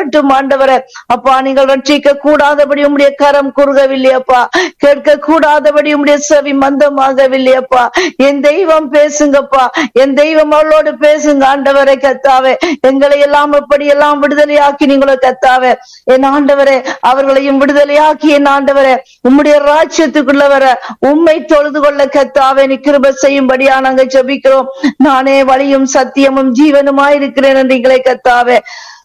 வரட்டும் ஆண்டவரே அப்பா நீங்கள் ரட்சிக்க கூடாதபடி உம்முடைய கரம் குறுகவில்லையப்பா கேட்க கூடாதபடி உம்முடைய செவி மந்தமாகவில்லையப்பா என் தெய்வம் பேசுங்கப்பா என் தெய்வம் அவளோடு பேசுங்க ஆண்டவரே கத்தாவே எங்களை எல்லாம் எப்படி எல்லாம் விடுதலையாக்கி நீங்களோ கத்தாவே என் ஆண்டவரே அவர்களையும் விடுதலையாக்கி என் ஆண்டவரே உம்முடைய ராஜ்யத்துக்குள்ள வர உம்மை தொழுது கொள்ள கத்தாவே நீ கிருப செய்யும்படியா நாங்க ஜெபிக்கிறோம் நானே வழியும் சத்தியமும் ஜீவனுமாய் இருக்கிறேன் என்று எங்களை கத்தாவே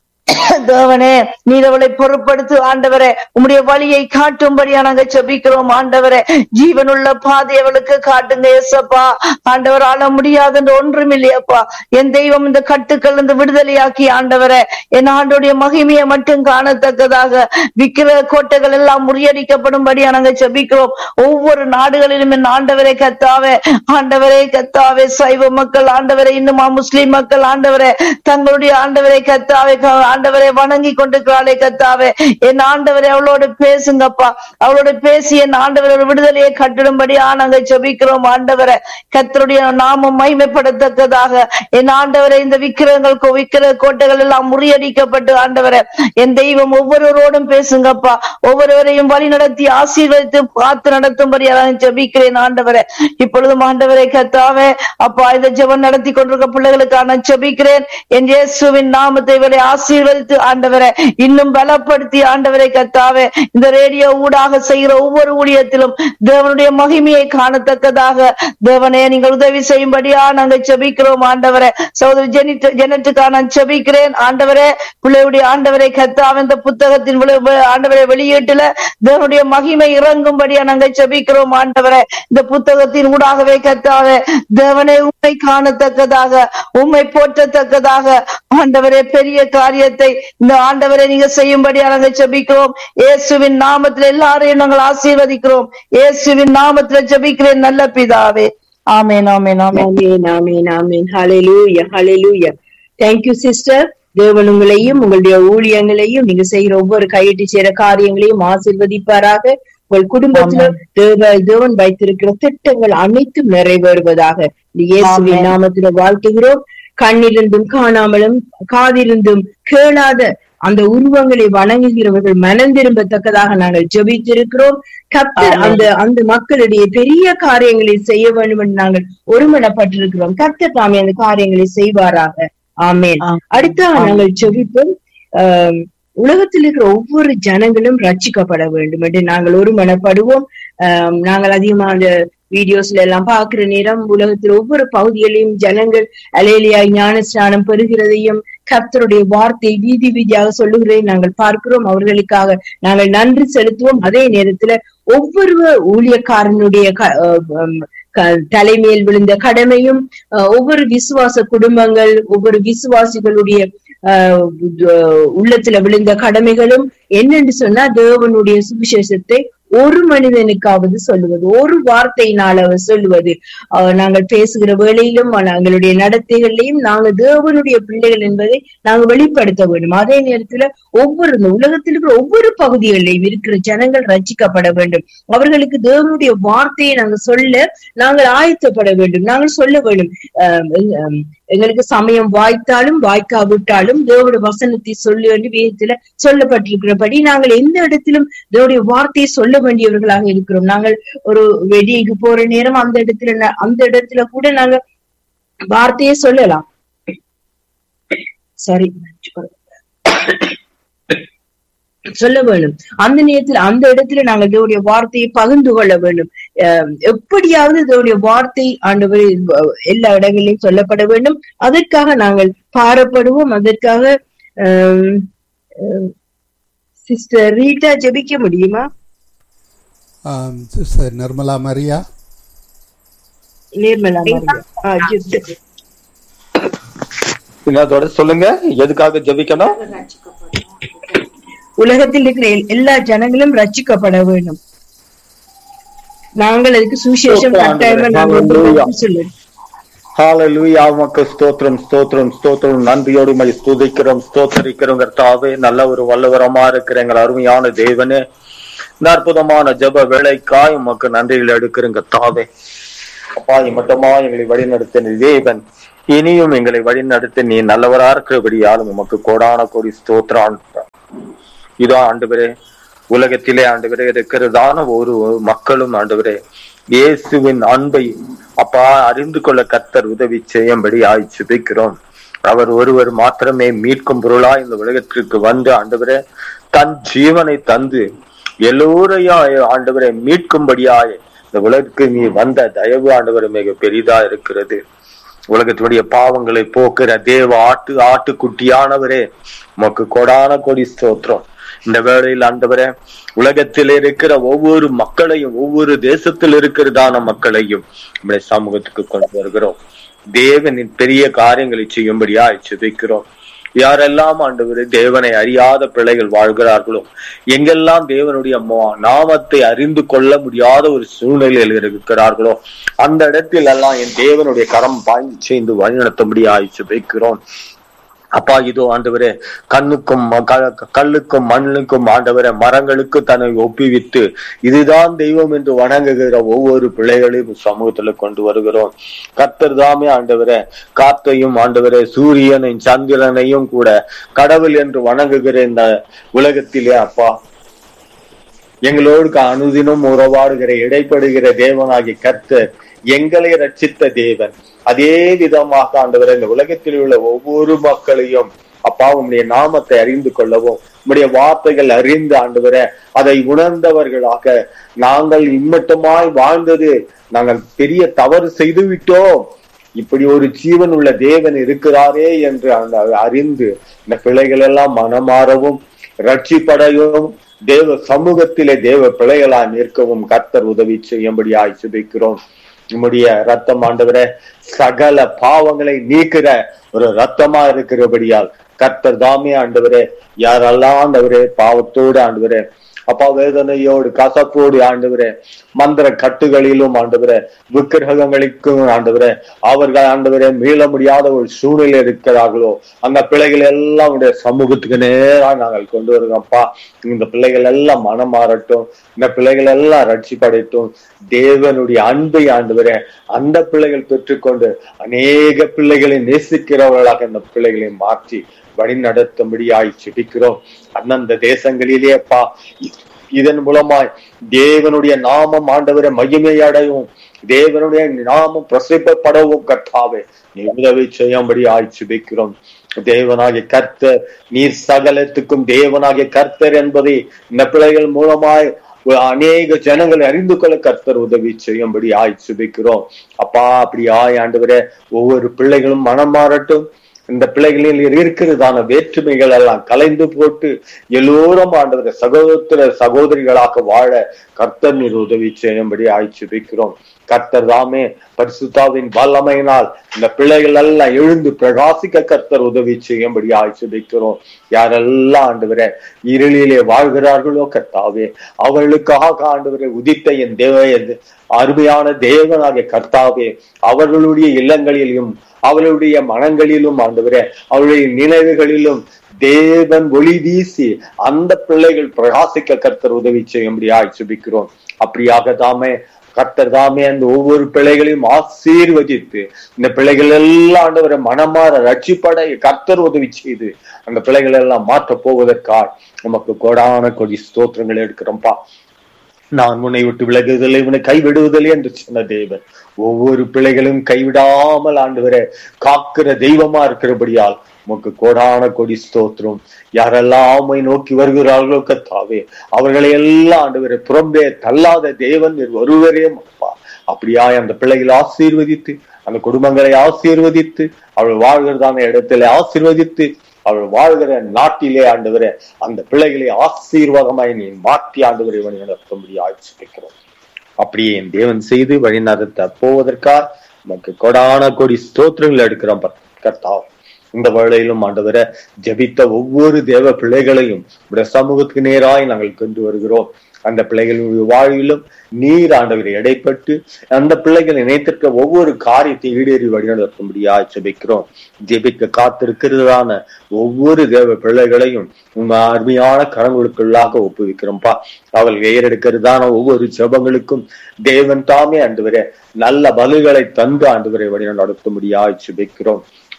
தேவனே நீர் அவளை பொறுப்படுத்து ஆண்டவரே உம்முடைய வழியை காட்டும்படியா நாங்க ஜெபிக்கிறோம் ஆண்டவரே ஜீவனுள்ள பாதை அவளுக்கு காட்டுங்க ஏசப்பா ஆண்டவர் ஆள முடியாது என்று ஒன்றும் இல்லையப்பா என் தெய்வம் இந்த கட்டுக்கள் இருந்து விடுதலையாக்கி ஆண்டவரே என் ஆண்டோடைய மகிமையை மட்டும் காணத்தக்கதாக விக்கிர கோட்டைகள் எல்லாம் முறியடிக்கப்படும்படியா நாங்க ஜெபிக்கிறோம் ஒவ்வொரு நாடுகளிலும் என் ஆண்டவரே கத்தாவே ஆண்டவரே கத்தாவே சைவ மக்கள் ஆண்டவரே இன்னுமா முஸ்லிம் மக்கள் ஆண்டவரே தங்களுடைய ஆண்டவரை கத்தாவே க- ஆண்டவரை வணங்கி கொண்டிருக்கிறாளே கத்தாவே என் ஆண்டவரை அவளோடு பேசுங்கப்பா அவளோட பேசி என் ஆண்டவர் ஒரு விடுதலையை கட்டிடும்படி நாங்க ஜெபிக்கிறோம் ஆண்டவரை கத்தருடைய நாமம் மைமைப்படத்தக்கதாக என் ஆண்டவரை இந்த விக்கிரங்கள் கோ- விக்கிர கோட்டைகள் எல்லாம் முறியடிக்கப்பட்டு ஆண்டவரை என் தெய்வம் ஒவ்வொருவரோடும் பேசுங்கப்பா ஒவ்வொருவரையும் வழி நடத்தி ஆசீர்வதித்து பார்த்து நடத்தும்படி நான் ஜெபிக்கிறேன் ஆண்டவரை இப்பொழுதும் ஆண்டவரை கத்தாவே அப்பா இந்த ஜெபம் நடத்தி கொண்டிருக்க பிள்ளைகளுக்காக நான் ஜெபிக்கிறேன் என் இயேசுவின் நாமத்தை இவரை ஆசீர்வதித்து ஆண்டவரை இன்னும் பலப்படுத்தி ஆண்டவரை கத்தாவே இந்த ரேடியோ ஊடாக செய்கிற ஒவ்வொரு ஊழியத்திலும் தேவனுடைய மகிமையை காணத்தக்கதாக தேவனே நீங்கள் உதவி செய்யும்படியா நாங்கள் ஜெபிக்கிறோம் ஆண்டவரை சகோதரி ஜெனிட் ஜெனட்டுக்கா நான் ஜெபிக்கிறேன் ஆண்டவரே பிள்ளையுடைய ஆண்டவரை கத்தாவே இந்த புத்தகத்தின் விளை- வி- ஆண்டவரை வெளியீட்டுல தேவனுடைய மகிமை இறங்கும்படியா நாங்கள் ஜெபிக்கிறோம் ஆண்டவரே இந்த புத்தகத்தின் ஊடாகவே கத்தாவே தேவனை உண்மை காணத்தக்கதாக உண்மை போற்றத்தக்கதாக ஆண்டவரே பெரிய காரியத்தை இந்த ஆண்டவரை நீங்க செய்யும்படியா நாங்கள் ஜெபிக்கிறோம் இயேசுவின் நாமத்துல எல்லாரையும் நாங்கள் ஆசீர்வதிக்கிறோம் இயேசுவின் நாமத்துல ஜெபிக்கிறேன் நல்ல பிதாவே ஆமென் ஆமென் ஆமென் ஆமென் ஆமென் ஆமென் ஹalleluya ஹalleluya thank you sister தேவன் உங்களையும் உங்களுடைய ஊழியங்களையும் நீங்க செய்கிற ஒவ்வொரு கையிட்டு செய்யற காரியங்களையும் ஆசீர்வதிப்பாராக உங்கள் குடும்பத்துல தேவ தேவன் வைத்திருக்கிற திட்டங்கள் அனைத்தும் நிறைவேறுவதாக இந்த இயேசுவின் ஆமென். நாமத்துல வாழ்த்துகிறோம் கண்ணிருந்தும் காணாமலும் காதிருந்தும் கேளாத அந்த உருவங்களை வணங்குகிறவர்கள் மனம் திரும்பத்தக்கதாக நாங்கள் ஜெபித்திருக்கிறோம் கர்த்தர் ஆமென். அந்த அந்த மக்களுடைய பெரிய காரியங்களை செய்ய வேண்டும் என்று நாங்கள் ஒருமனப்பட்டிருக்கிறோம் கர்த்தர் தாமே அந்த காரியங்களை செய்வாராக ஆமென் ஆமென். அடுத்தாக ஆமென். நாங்கள் ஜெபிப்போம் ஆம், உலகத்தில் இருக்கிற ஒவ்வொரு ஜனங்களும் ரட்சிக்கப்பட வேண்டும் என்று நாங்கள் ஒருமனப்படுவோம் ஆம், நாங்கள் அதிகமாக வீடியோஸ்ல எல்லாம் பார்க்கிற நேரம் உலகத்தில் ஒவ்வொரு பகுதிகளிலும் ஜனங்கள் அலேலியாய் ஞான ஸ்நானம் பெறுகிறதையும் கர்த்தருடைய வார்த்தை வீதி வீதியாக சொல்லுகிறதை நாங்கள் பார்க்கிறோம் அவர்களுக்காக நாங்கள் நன்றி செலுத்துவோம் அதே நேரத்துல ஒவ்வொரு ஊழியக்காரனுடைய க- அஹ் உம் க- தலைமையில் விழுந்த கடமையும் அஹ் ஒவ்வொரு விசுவாச குடும்பங்கள் ஒவ்வொரு விசுவாசிகளுடைய ஆஹ் உ- உள்ளத்துல விழுந்த கடமைகளும் என்னன்னு சொன்னா தேவனுடைய சுவிசேஷத்தை ஒரு மனிதனுக்காவது சொல்லுவது ஒரு வார்த்தையினால் அவர் சொல்லுவது ஆஹ் நாங்கள் பேசுகிற வேளையிலும் எங்களுடைய நடத்தைகளிலையும் நாங்கள் தேவனுடைய பிள்ளைகள் என்பதை நாங்கள் வெளிப்படுத்த வேண்டும் அதே நேரத்துல ஒவ்வொரு இந்த உலகத்தில் இருக்கிற ஒவ்வொரு பகுதிகளிலும் இருக்கிற ஜனங்கள் ரட்சிக்கப்பட வேண்டும் அவர்களுக்கு தேவனுடைய வார்த்தையை நாங்கள் சொல்ல நாங்கள் ஆயத்தப்பட வேண்டும் நாங்கள் சொல்ல வேண்டும் ஆஹ் எங்க- ஆஹ் எங்களுக்கு சமயம் வாய்த்தாலும் வாய்க்காவிட்டாலும் தேவனுடைய வசனத்தை சொல்லு என்று வேதத்துல சொல்லப்பட்டிருக்கிறபடி நாங்கள் எந்த இடத்திலும் தேவனுடைய வார்த்தையை சொல்ல வேண்டியவர்களாக இருக்கிறோம் நாங்கள் ஒரு வெடிக்கு போற நேரம் அந்த இடத்துல ந- அந்த இடத்துல கூட நாங்க வார்த்தையை சொல்லலாம் சாரி சொல்ல வேண்டும் அந்த நேரத்துல அந்த இடத்துல நாங்கள் தேவனுடைய வார்த்தையை பகிர்ந்து கொள்ள வேண்டும் அஹ் எப்படியாவது தேவனுடைய வார்த்தை ஆண்டவர் எல்லா இடங்களிலும் சொல்லப்பட வேண்டும் அதற்காக நாங்கள் பாரப்படுவோம் அதற்காக சிஸ்டர் ரீட்டா ஜெபிக்க முடியுமா ஆம், sister Nirmala Maria Nirmala Maria. ஆ, ஜெபி- நீங்க அதோட சொல்லுங்க எதுக்காக ஜெபிக்கணும் உலகத்தில் இருக்கிற எல்- எல்லா ஜனங்களும் ரட்சிக்கப்பட வேண்டும் நாங்கள் அதுக்கு சுவிசேஷம் ஸ்தோத்திரம் கட்டாயமா ஆண்டவரே. நாங்கள் ஹalleluya. சொல்லுவோம் ஹalleluya உமக்கு ஸ்தோத்திரம் ஸ்தோத்திரம் ஸ்தோத்திரம் நன்றியோடு மை ஸ்துதிக்கிறோம் ஸ்தோத்தரிக்கிறோம் கர்த்தாவே நல்ல ஒரு வல்லவரமா இருக்கிற எங்கள் அருமையான தேவனே இந்த அற்புதமான ஜெப வேலைக்காய் உமக்கு நன்றிகள் எடுக்கிறோம் கர்த்தாவே அப்பா மட்டுமா எங்களை வழிநடத்தின தேவன் இனியும் எங்களை வழிநடத்தி நீ நல்லவரா இருக்கிறபடியாலும் உமக்கு கோடான கோடி ஸ்தோத்திரம் இதோ ஆண்டவரே உலகத்திலே ஆண்டவரே இருக்கிறதான ஒரு மக்களும் ஆண்டவரே இயேசுவின் அன்பை அப்பா அறிந்து கொள்ள கர்த்தர் உதவி செய்யும்படி ஆய்ச்சிபிக்கிறோம் அவர் ஒருவர் மாத்திரமே மீட்கும் பொருளா இந்த உலகத்திற்கு வந்து ஆண்டவரே தன் ஜீவனை தந்து எல்லோரையும் ஆண்டவரை மீட்கும்படியாய் இந்த உலகத்துக்கு நீ வந்த தயவு ஆண்டவர் மிக பெரிதா இருக்கிறது உலகத்தினுடைய பாவங்களை போக்குற தேவ ஆட்டு ஆட்டுக்குட்டியானவரே உமக்கு கொடான கொடி ஸ்தோத்திரம் இந்த வேளையில் ஆண்டவரே உலகத்தில் இருக்கிற ஒவ்வொரு மக்களையும் ஒவ்வொரு தேசத்தில் இருக்கிறதான மக்களையும் நம்முடைய சமூகத்துக்கு கொண்டு வருகிறோம் தேவனின் பெரிய காரியங்களை செய்யும்படியா செபிக்கிறோம் யாரெல்லாம் ஆண்டவரே தேவனை அறியாத பிள்ளைகள் வாழ்கிறார்களோ எங்கெல்லாம் தேவனுடைய மோ- நாமத்தை அறிந்து கொள்ள முடியாத ஒரு சூழ்நிலையில் இருக்கிறார்களோ அந்த இடத்தில் எல்லாம் என் தேவனுடைய கரம் பாய்ந்து செய்து வழிநடத்தும்படியா செபிக்கிறோம் அப்பா இதோ ஆண்டவரே கண்ணுக்கும் ம- க- கல்லுக்கும் மண்ணுக்கும் ஆண்டவரே மரங்களுக்கு தன்னை ஒப்புவித்து இதுதான் தெய்வம் என்று வணங்குகிற ஒவ்வொரு பிள்ளைகளையும் சமூகத்துல கொண்டு வருகிறோம் கர்த்தர் தாமே ஆண்டவரே காத்தையும் ஆண்டவரே சூரியனையும் சந்திரனையும் கூட கடவுள் என்று வணங்குகிற இந்த உலகத்திலே அப்பா எங்களோடு அனுதினம் உறவாடுகிற இடைப்படுகிற தேவனாகிய கர்த்தர் எங்களை ரட்சித்த தேவன் அதே விதமாக ஆண்டவர் இந்த உலகத்தில் உள்ள ஒவ்வொரு மக்களையும் அப்பா உம்முடைய நாமத்தை அறிந்து கொள்ளவும் உம்முடைய வார்த்தைகள் அறிந்து ஆண்டவர அதை உணர்ந்தவர்களாக நாங்கள் இம்மட்டுமாய் வாழ்ந்தது நாங்கள் பெரிய தவறு செய்து விட்டோம் இப்படி ஒரு ஜீவன் உள்ள தேவன் இருக்கிறாரே என்று அந்த அறிந்து இந்த பிள்ளைகள் எல்லாம் மனமாறவும் ரட்சிப்படையும் தேவ சமூகத்திலே தேவ பிள்ளைகளாய் நிற்கவும் கர்த்தர் உதவி செய்யும்படியாய் சுபிக்கிறோம் நம்முடைய ரத்தம் ஆண்டவரே சகல பாவங்களை நீக்கிற ஒரு ரத்தமா இருக்கிறபடியால் கர்த்தர் தாமே ஆண்டவரே யாரெல்லாம் ஆண்டவரே பாவத்தோடு ஆண்டவரே அப்பா வேதனையோடு கசப்போடு ஆண்டவரே மந்திர கட்டுகளிலும் ஆண்டவரே விக்கிரகங்களுக்கும் ஆண்டவரே அவர்கள் ஆண்டவரே மீள முடியாத ஒரு சூழ்நிலை இருக்கிறார்களோ அந்த பிள்ளைகள் எல்லாம் உடைய சமூகத்துக்கு நேரா நாங்கள் கொண்டு வருகிறோம்ப்பா இந்த பிள்ளைகள் எல்லாம் மனம் மாறட்டும் இந்த பிள்ளைகள் எல்லாம் ரட்சிப்படையட்டும் தேவனுடைய அன்பை ஆண்டவரே அந்த பிள்ளைகள் பெற்றுக்கொண்டு அநேக பிள்ளைகளை நேசிக்கிறவர்களாக இந்த பிள்ளைகளை மாற்றி வழி நடத்தும்படியாய் செபிக்கிறோம் அந்தந்த தேசங்களிலே அப்பா இதன் மூலமாய் தேவனுடைய நாமம் ஆண்டவரை மகிமை அடையும் தேவனுடைய நாமம் பிரசிப்பப்படவும் கர்த்தாவே நீ உதவி செய்யும்படி ஆய்ச்சிபிக்கிறோம் தேவனாகிய கர்த்தர் நீர் சகலத்துக்கும் தேவனாகிய கர்த்தர் என்பதை இந்த பிள்ளைகள் மூலமாய் அநேக ஜனங்களை அறிந்து கொள்ள கர்த்தர் உதவி செய்யும்படி ஆய் சுபிக்கிறோம் அப்பா அப்படி ஆய் ஆண்டவரே ஒவ்வொரு பிள்ளைகளும் மனம் மாறட்டும் இந்த பிள்ளைகளில் இருக்கிறதான வேற்றுமைகள் எல்லாம் கலைந்து போட்டு எல்லோரும் ஆண்டவரை சகோதர சகோதரிகளாக வாழ கர்த்தர் நீர் உதவி செய்யும்படி ஆய்ச்சிபிக்கிறோம் கர்த்தர் தாமே பரிசுத்தாவின் வல்லமையினால் இந்த பிள்ளைகள் எல்லாம் எழுந்து பிரகாசிக்க கர்த்தர் உதவி செய்யும்படி ஆய்ச்சிபிக்கிறோம் யாரெல்லாம் ஆண்டவரே இருளிலே வாழ்கிறார்களோ கர்த்தாவே அவர்களுக்காக ஆண்டவரை உதித்த என் தேவ அருமையான தேவனாகிய கர்த்தாவே அவர்களுடைய இல்லங்களிலும் அவளுடைய மனங்களிலும் ஆண்டவரே அவளுடைய நினைவுகளிலும் தேவன் ஒளி வீசி அந்த பிள்ளைகள் பிரகாசிக்க கர்த்தர் உதவி செய்யும்படியாய் சுபிக்கிறோம் அப்படியாக தாமே கர்த்தர் தாமே அந்த ஒவ்வொரு பிள்ளைகளையும் ஆசீர்வதித்து இந்த பிள்ளைகள் எல்லாம் ஆண்டவரை மனமாற ரட்சிப்பட கர்த்தர் உதவி செய்து அந்த பிள்ளைகள் எல்லாம் மாற்ற போவதற்காக நமக்கு கொடான கொடி ஸ்தோத்திரங்கள் எடுக்கிறோம்ப்பா நான் உன்னை விட்டு விலகுதலை உன்னை கைவிடுவதில்லை என்று சொன்ன தேவன் ஒவ்வொரு பிள்ளைகளும் கைவிடாமல் ஆண்டவர காக்கிற தெய்வமா இருக்கிறபடியால் உமக்கு கோடான கொடி ஸ்தோத்திரம் யாரெல்லாம் ஆமை நோக்கி வருகிறார்களோ கத்தாவே அவர்களை எல்லாம் ஆண்டவரை புறம்பே தள்ளாத தேவன் நீர் ஒருவரே அப்பா அப்படியாய் அந்த பிள்ளைகளை ஆசீர்வதித்து அந்த குடும்பங்களை ஆசீர்வதித்து அவள் வாழ்கிறதான இடத்துல ஆசீர்வதித்து அவள் வாழ்கிற நாட்டிலே ஆண்டவரே அந்த பிள்ளைகளை ஆசீர்வாதமாய் நீ மாற்றி ஆண்டவரை வழி நடத்தும்படி ஆட்சிக்கிறோம் அப்படியே என் தேவன் செய்து வழி நடத்த போவதற்காக நமக்கு கொடான கொடி ஸ்தோத்திரங்கள் எடுக்கிறோம் கர்த்தாவ் இந்த வேளையிலும் ஆண்டவர ஜபித்த ஒவ்வொரு தேவ பிள்ளைகளையும் உடைய சமூகத்துக்கு நேராய் நாங்கள் கொண்டு வருகிறோம் அந்த பிள்ளைகளுடைய வாழ்விலும் நீர் ஆண்டவரை இடைப்பட்டு அந்த பிள்ளைகள் நினைத்திருக்க ஒவ்வொரு காரியத்தை ஈடேறி வழிநடத்தும்படியா ஜெபிக்கிறோம் ஜெபிக்க காத்திருக்கிறதான ஒவ்வொரு தேவ பிள்ளைகளையும் உங்க அருமையான கரங்களுக்குள்ளாக ஒப்புவிக்கிறோம்ப்பா அவள் ஏறெடுக்கிறதான ஒவ்வொரு ஜெபங்களுக்கும் தேவன் தாமே ஆண்டவரே நல்ல பலுகளை தந்து ஆண்டவரை வழி நடத்தும்படியா ஜெபிக்கிறோம்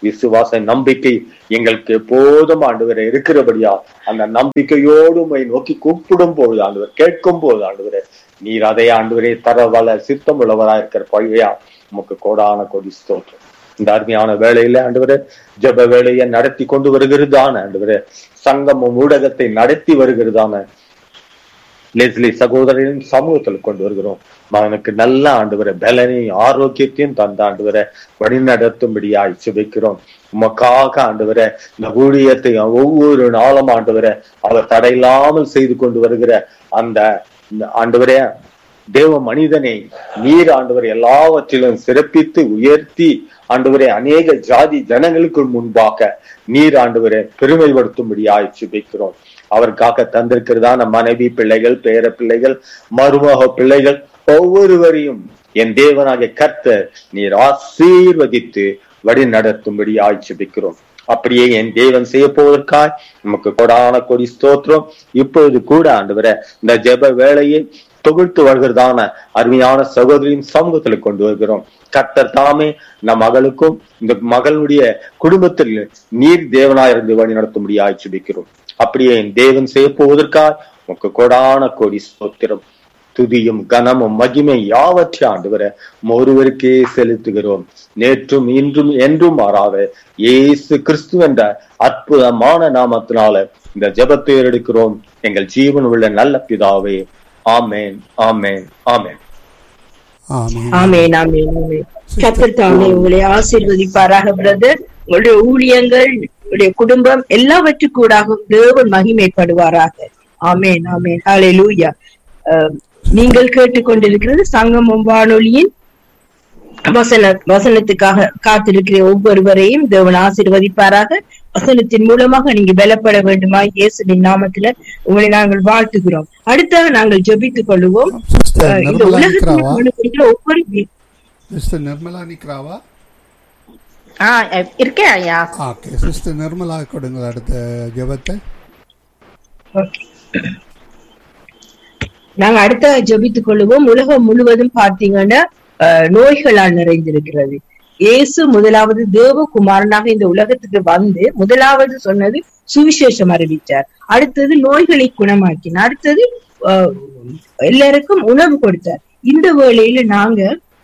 விசுவாச நம்பிக்கை எங்களுக்கு எப்போதும் ஆண்டவரை இருக்கிறபடியா அந்த நம்பிக்கையோடு உம்மை நோக்கி கூப்பிடும் பொழுது ஆண்டவர் கேட்கும் போது ஆண்டவரே நீர் அதை ஆண்டவரே தர வள சித்தம் உள்ளவரா இருக்கிற பழியா உமக்கு கோடான கொடி ஸ்தோத்திரம் இந்த அருமையான வேலையில ஆண்டவரே ஜெப வேலையை நடத்தி கொண்டு வருகிறதான ஆண்டவரே சங்கமம் ஊடகத்தை நடத்தி வருகிறதான லெஸ்லி சகோதரின் சமூகத்தில் கொண்டு வருகிறோம் மகனுக்கு நல்ல ஆண்டவரை பலனையும் ஆரோக்கியத்தையும் தந்த ஆண்டவரை வழிநடத்தும்படியாய் சுபிக்கிறோம் உமக்காக ஆண்டவரை இந்த ஊழியத்தை ஒவ்வொரு நாளும் ஆண்டவரை அவர் தடையில்லாமல் செய்து கொண்டு வருகிற அந்த ஆண்டவரே தேவ மனிதனை நீர் ஆண்டவர் எல்லாவற்றிலும் சிறப்பித்து உயர்த்தி ஆண்டவரே அநேக ஜாதி ஜனங்களுக்கு முன்பாக நீர் ஆண்டவரை பெருமைப்படுத்தும்படியாய் சுபிக்கிறோம் அவருக்காக தந்திருக்கிறதான மனைவி பிள்ளைகள் பேர பிள்ளைகள் மருமக பிள்ளைகள் ஒவ்வொருவரையும் என் தேவனாகிய கர்த்தர் நீர் ஆசீர்வதித்து வழி நடத்தும்படி ஆட்சிபிக்கிறோம் அப்படியே என் தேவன் செய்ய போவதற்காய் நமக்கு கொடான கொடி ஸ்தோத்திரம் இப்பொழுது கூட ஆண்டவரை இந்த ஜெப வேலையை தொகுத்து வருகிறதான அருமையான சகோதரியின் சமூகத்துல கொண்டு வருகிறோம் கர்த்தர் தாமே நம் மகளுக்கும் இந்த மகளுடைய குடும்பத்தில் நீர் தேவனாயிருந்து வழி நடத்தும்படி ஆட்சிபிக்கிறோம் அப்படியே என் தேவன் செய்ய போவதற்காக உனக்கு கொடான கொடி ஸ்தோத்திரம் துதியும் கனமும் மகிமை யாவற்றை ஆண்டவர ஒருவருக்கே செலுத்துகிறோம் நேற்றும் இன்றும் என்றும் மாறாத இயேசு கிறிஸ்து என்ற அற்புதமான நாமத்தினால இந்த ஜெபத்தை எடுக்கிறோம் எங்கள் ஜீவன் உள்ள நல்ல பிதாவே ஆமேன் ஆமேன் ஆமேன் ஆமென் ஆமென் ஆமென் ஆமென் கர்த்தர் தாமே உங்களை ஆசீர்வதிப்பாராக பிரதர் உங்களுடைய ஊழியங்கள் உங்களுடைய குடும்பம் எல்லாவற்றுக்கூடாக தேவன் மகிமைப்படுவாராக ஆமென் ஆமென் ஹalleluya அஹ், நீங்கள் கேட்டுக்கொண்டிருக்கிறது சங்கமம் வானொலியின் வசன வசனத்துக்காக காத்திருக்கிற ஒவ்வொருவரையும் தேவன் ஆசீர்வதிப்பாராக வசனத்தின் மூலமாக நீங்க பலப்பட வேண்டுமா இயேசுவின் நாமத்துல உங்களை நாங்கள் வாழ்த்துகிறோம் அடுத்தாக நாங்கள் ஜெபித்துக் கொள்வோம் சிஸ்டர் அஹ், இந்த நிர்மலா உலகத்தில் நிக்கிறாவா காணப்படுகிற ஒவ்வொரு வி- சிஸ்டர் நிர்மலா நிக்கிறாவா ஆ இருக்கேன் ஐயா ஓகே சிஸ்டர் நிர்மலா கொடுங்க அடுத்த ஜெபத்தை நாங்க அடுத்த ஜெபித்துக் கொள்ளுவோம் உலகம் முழுவதும் பார்த்தீங்கன்னா அஹ், நோய்களால் நிறைந்திருக்கிறது இயேசு முதலாவது தேவகுமாரனாக இந்த உலகத்துக்கு வந்து முதலாவது சொன்னது சுவிசேஷம் அறிவித்தார் அடுத்தது நோய்களை குணமாக்கினார் அடுத்தது அஹ், எல்லாருக்கும் உணவு கொடுத்தார் இந்த வேளையில நாங்க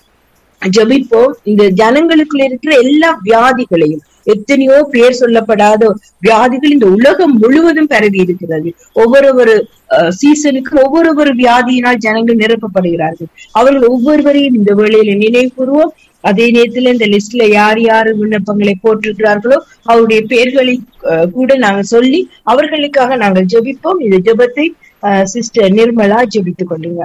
ஜெபிப்போம் இந்த ஜனங்களுக்குள்ள இருக்கிற எல்லா வியாதிகளையும் எத்தனையோ பேர் சொல்லப்படாத வியாதிகள் இந்த உலகம் முழுவதும் பரவி இருக்கிறது ஒவ்வொரு சீசனுக்கு ஒவ்வொரு வியாதியினால் ஜனங்கள் நிரப்பப்படுகிறார்கள் அவர்கள் ஒவ்வொருவரையும் இந்த வேளையில நினைவுகூர்வோம் அதே நேரத்துல இந்த லிஸ்ட்ல யார் யார் விண்ணப்பங்களை போட்டிருக்கிறார்களோ அவருடைய பெயர்களை அஹ், கூட நாங்க சொல்லி அவர்களுக்காக நாங்கள் ஜெபிப்போம் இந்த ஜெபத்தை சிஸ்டர் நிர்மலா ஜெபித்துக் கொள்ளுங்க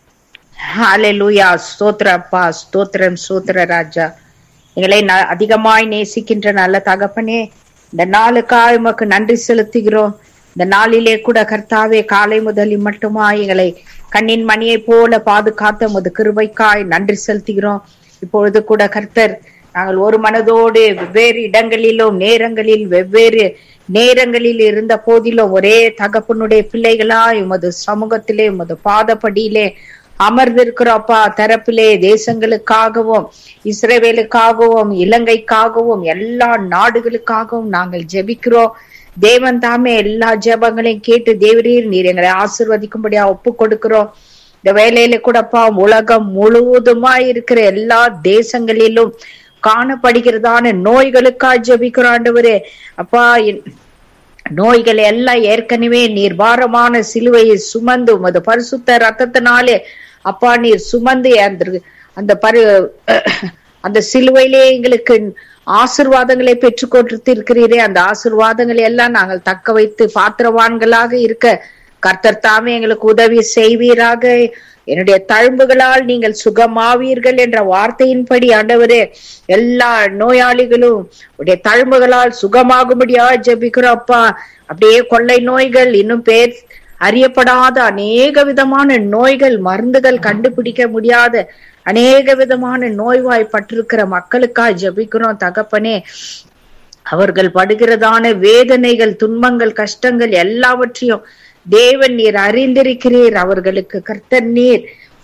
ஹalleluya ஸ்தோத்திர அப்பா ஸ்தோத்திரம் ஸ்தோத்திர ராஜா எங்களை ந- அதிகமாய் நேசிக்கின்ற நல்ல தகப்பனே இந்த நாளுக்காய் உமக்கு நன்றி செலுத்துகிறோம் இந்த நாளிலே கூட கர்த்தாவே காலை முதல் மட்டுமா எங்களை கண்ணின் மணியை போல பாதுகாத்த உமது கிருபைக்காய் நன்றி செலுத்துகிறோம் இப்பொழுது கூட கர்த்தர் நாங்கள் ஒரு மனதோடு வெவ்வேறு இடங்களிலும் நேரங்களில் வெவ்வேறு நேரங்களில் இருந்த போதிலும் ஒரே தகப்பனுடைய பிள்ளைகளாய் உமது சமூகத்திலே உமது பாதப்படியிலே அமர்ந்திருக்கிறோப்பா தரப்பிலே தேசங்களுக்காகவும் இஸ்ரேவேலுக்காகவும் இலங்கைக்காகவும் எல்லா நாடுகளுக்காகவும் நாங்கள் ஜெபிக்கிறோம் தேவன் தாமே எல்லா ஜெபங்களையும் கேட்டு தேவரீர் நீர் எங்களை ஆசிர்வதிக்கும்படியா ஒப்பு கொடுக்கிறோம் இந்த வேலையில கூடப்பா உலகம் முழுவதுமாய் இருக்கிற எல்லா தேசங்களிலும் காணப்படுகிறதான நோய்களுக்காக ஜெபிக்கிறோம் ஆண்டவரே அப்பா என் நோய்கள் எல்லாம் ஏற்கனவே நீர் பாரமான சிலுவையை சுமந்து உமது பரிசுத்த ரத்தத்தினாலே அப்பா நீர் சுமந்து அந்த அந்த பரு அந்த சிலுவையிலே எங்களுக்கு ஆசிர்வாதங்களை பெற்றுக் கொடுத்திருக்கிறீரே அந்த ஆசிர்வாதங்களை எல்லாம் நாங்கள் தக்க வைத்து பாத்திரவான்களாக இருக்க கர்த்தர் தாமே எங்களுக்கு உதவி செய்வீராக என்னுடைய தழும்புகளால் நீங்கள் சுகமாவீர்கள் என்ற வார்த்தையின்படி ஆண்டவரே எல்லா நோயாளிகளும் உடைய தழும்புகளால் சுகமாகும்படியா ஜெபிக்கிறோம் அப்பா அப்படியே கொள்ளை நோய்கள் இன்னும் பேர் அறியப்படாத அநேக விதமான நோய்கள் மருந்துகள் கண்டுபிடிக்க முடியாத அநேக விதமான நோய்வாய்ப்பட்டிருக்கிற மக்களுக்காக ஜெபிக்கிறோம் தகப்பனே அவர்கள் படுகிறதான வேதனைகள் துன்பங்கள் கஷ்டங்கள் எல்லாவற்றையும் தேவன் நீர் அறிந்திருக்கிறீர் அவர்களுக்கு கர்த்தர் நீர்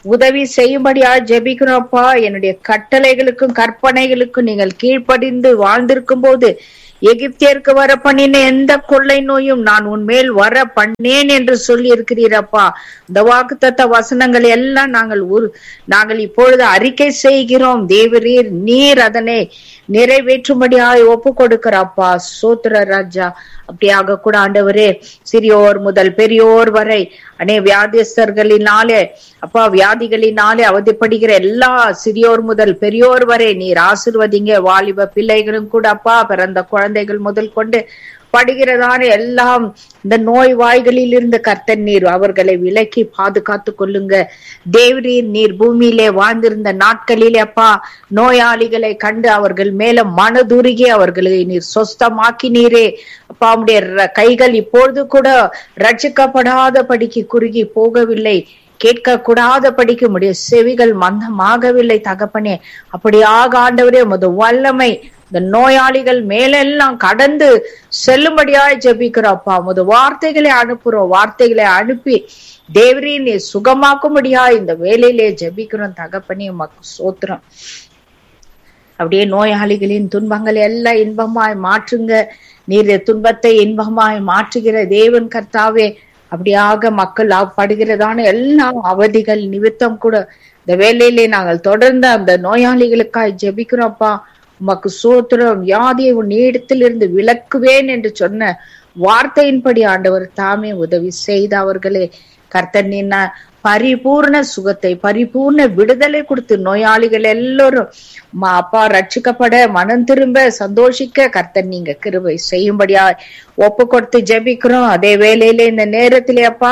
உதவி செய்யும்படியா ஜெபிக்கிறோம்ப்பா என்னுடைய கட்டளைகளுக்கும் கற்பனைகளுக்கும் நீங்கள் கீழ்ப்படிந்து வாழ்ந்திருக்கும் போது எகிப்தியருக்கு வர பண்ணின எந்த கொள்ளை நோயும் நான் உன்மேல் வர பண்ணேன் என்று சொல்லி இருக்கிறீரப்பா இந்த வாக்குத்தத்த வசனங்கள் எல்லாம் நாங்கள் உரு நாங்கள் இப்பொழுது அறிக்கை செய்கிறோம் தேவரீர் நீர் அதனை நிறைவேற்றும்படியாய் ஒப்பு கொடுக்கிறப்பா சோத்திர ராஜா அப்படியாக கூட ஆண்டவரே சிறியோர் முதல் பெரியோர் வரை அநே வியாதிஸ்தர்களினாலே அப்பா வியாதிகளினாலே அவதிப்படுகிற எல்லா சிறியோர் முதல் பெரியோர் வரை நீர் ஆசிர்வதிங்க வாலிப பிள்ளைகளும் கூட அப்பா பிறந்த குழந்தைகள் முதல் கொண்டு படுகிறதான எல்லாம் இந்த நோய் வாய்களில் இருந்து கர்த்தன் நீர் அவர்களை விலக்கி பாதுகாத்து கொள்ளுங்க தேவரீர் நீர் பூமியிலே வாழ்ந்திருந்த நாட்களிலே அப்பா நோயாளிகளை கண்டு அவர்கள் மேல மனதுருகி அவர்களை நீர் சொஸ்தமாக்கினீரே அப்பா உடைய ர- கைகள் இப்பொழுது கூட ரட்சிக்கப்படாத படிக்கு குறுகி போகவில்லை கேட்க கூடாத படிக்க முடிய செவிகள் மந்தமாகவில்லை தகப்பனே அப்படியாக ஆண்டவரே உமது வல்லமை இந்த நோயாளிகள் மேலெல்லாம் கடந்து செல்லும்படியாய் ஜெபிக்கிறோம்ப்பா உமது வார்த்தைகளை அனுப்புறோம் வார்த்தைகளை அனுப்பி தேவரீ நீ சுகமாக்கும்படியா இந்த வேலையிலே ஜெபிக்கிறோம் தகப்பனே உமக்கு சோத்திரம் அப்படியே நோயாளிகளின் துன்பங்களை எல்லாம் இன்பமாய் மாற்றுங்க நீர் துன்பத்தை இன்பமாய் மாற்றுகிற தேவன் கர்த்தாவே அப்படியாக மக்கள் அவ் படுகிறதான எல்லா அவதிகள் நிமித்தம் கூட இந்த வேலையிலே நாங்கள் தொடர்ந்து அந்த நோயாளிகளுக்காய் ஜெபிக்கிறோம்ப்பா உமக்கு சோத்திரம் வியாதியை உன் இடத்திலிருந்து விலக்குவேன் என்று சொன்ன வார்த்தையின்படி ஆண்டவர் தாமே உதவி செய்த அவர்களே கர்த்தர் நின்ன பரிபூர்ண சுகத்தை பரிபூர்ண விடுதலை கொடுத்து நோயாளிகள் எல்லோரும் ம- அப்பா ரட்சிக்கப்பட மனம் திரும்ப சந்தோஷிக்க கர்த்தர் நீங்க கிருபை செய்யும்படியா ஒப்பு கொடுத்து ஜெபிக்கிறோம் அதே வேளையில இந்த நேரத்திலே அப்பா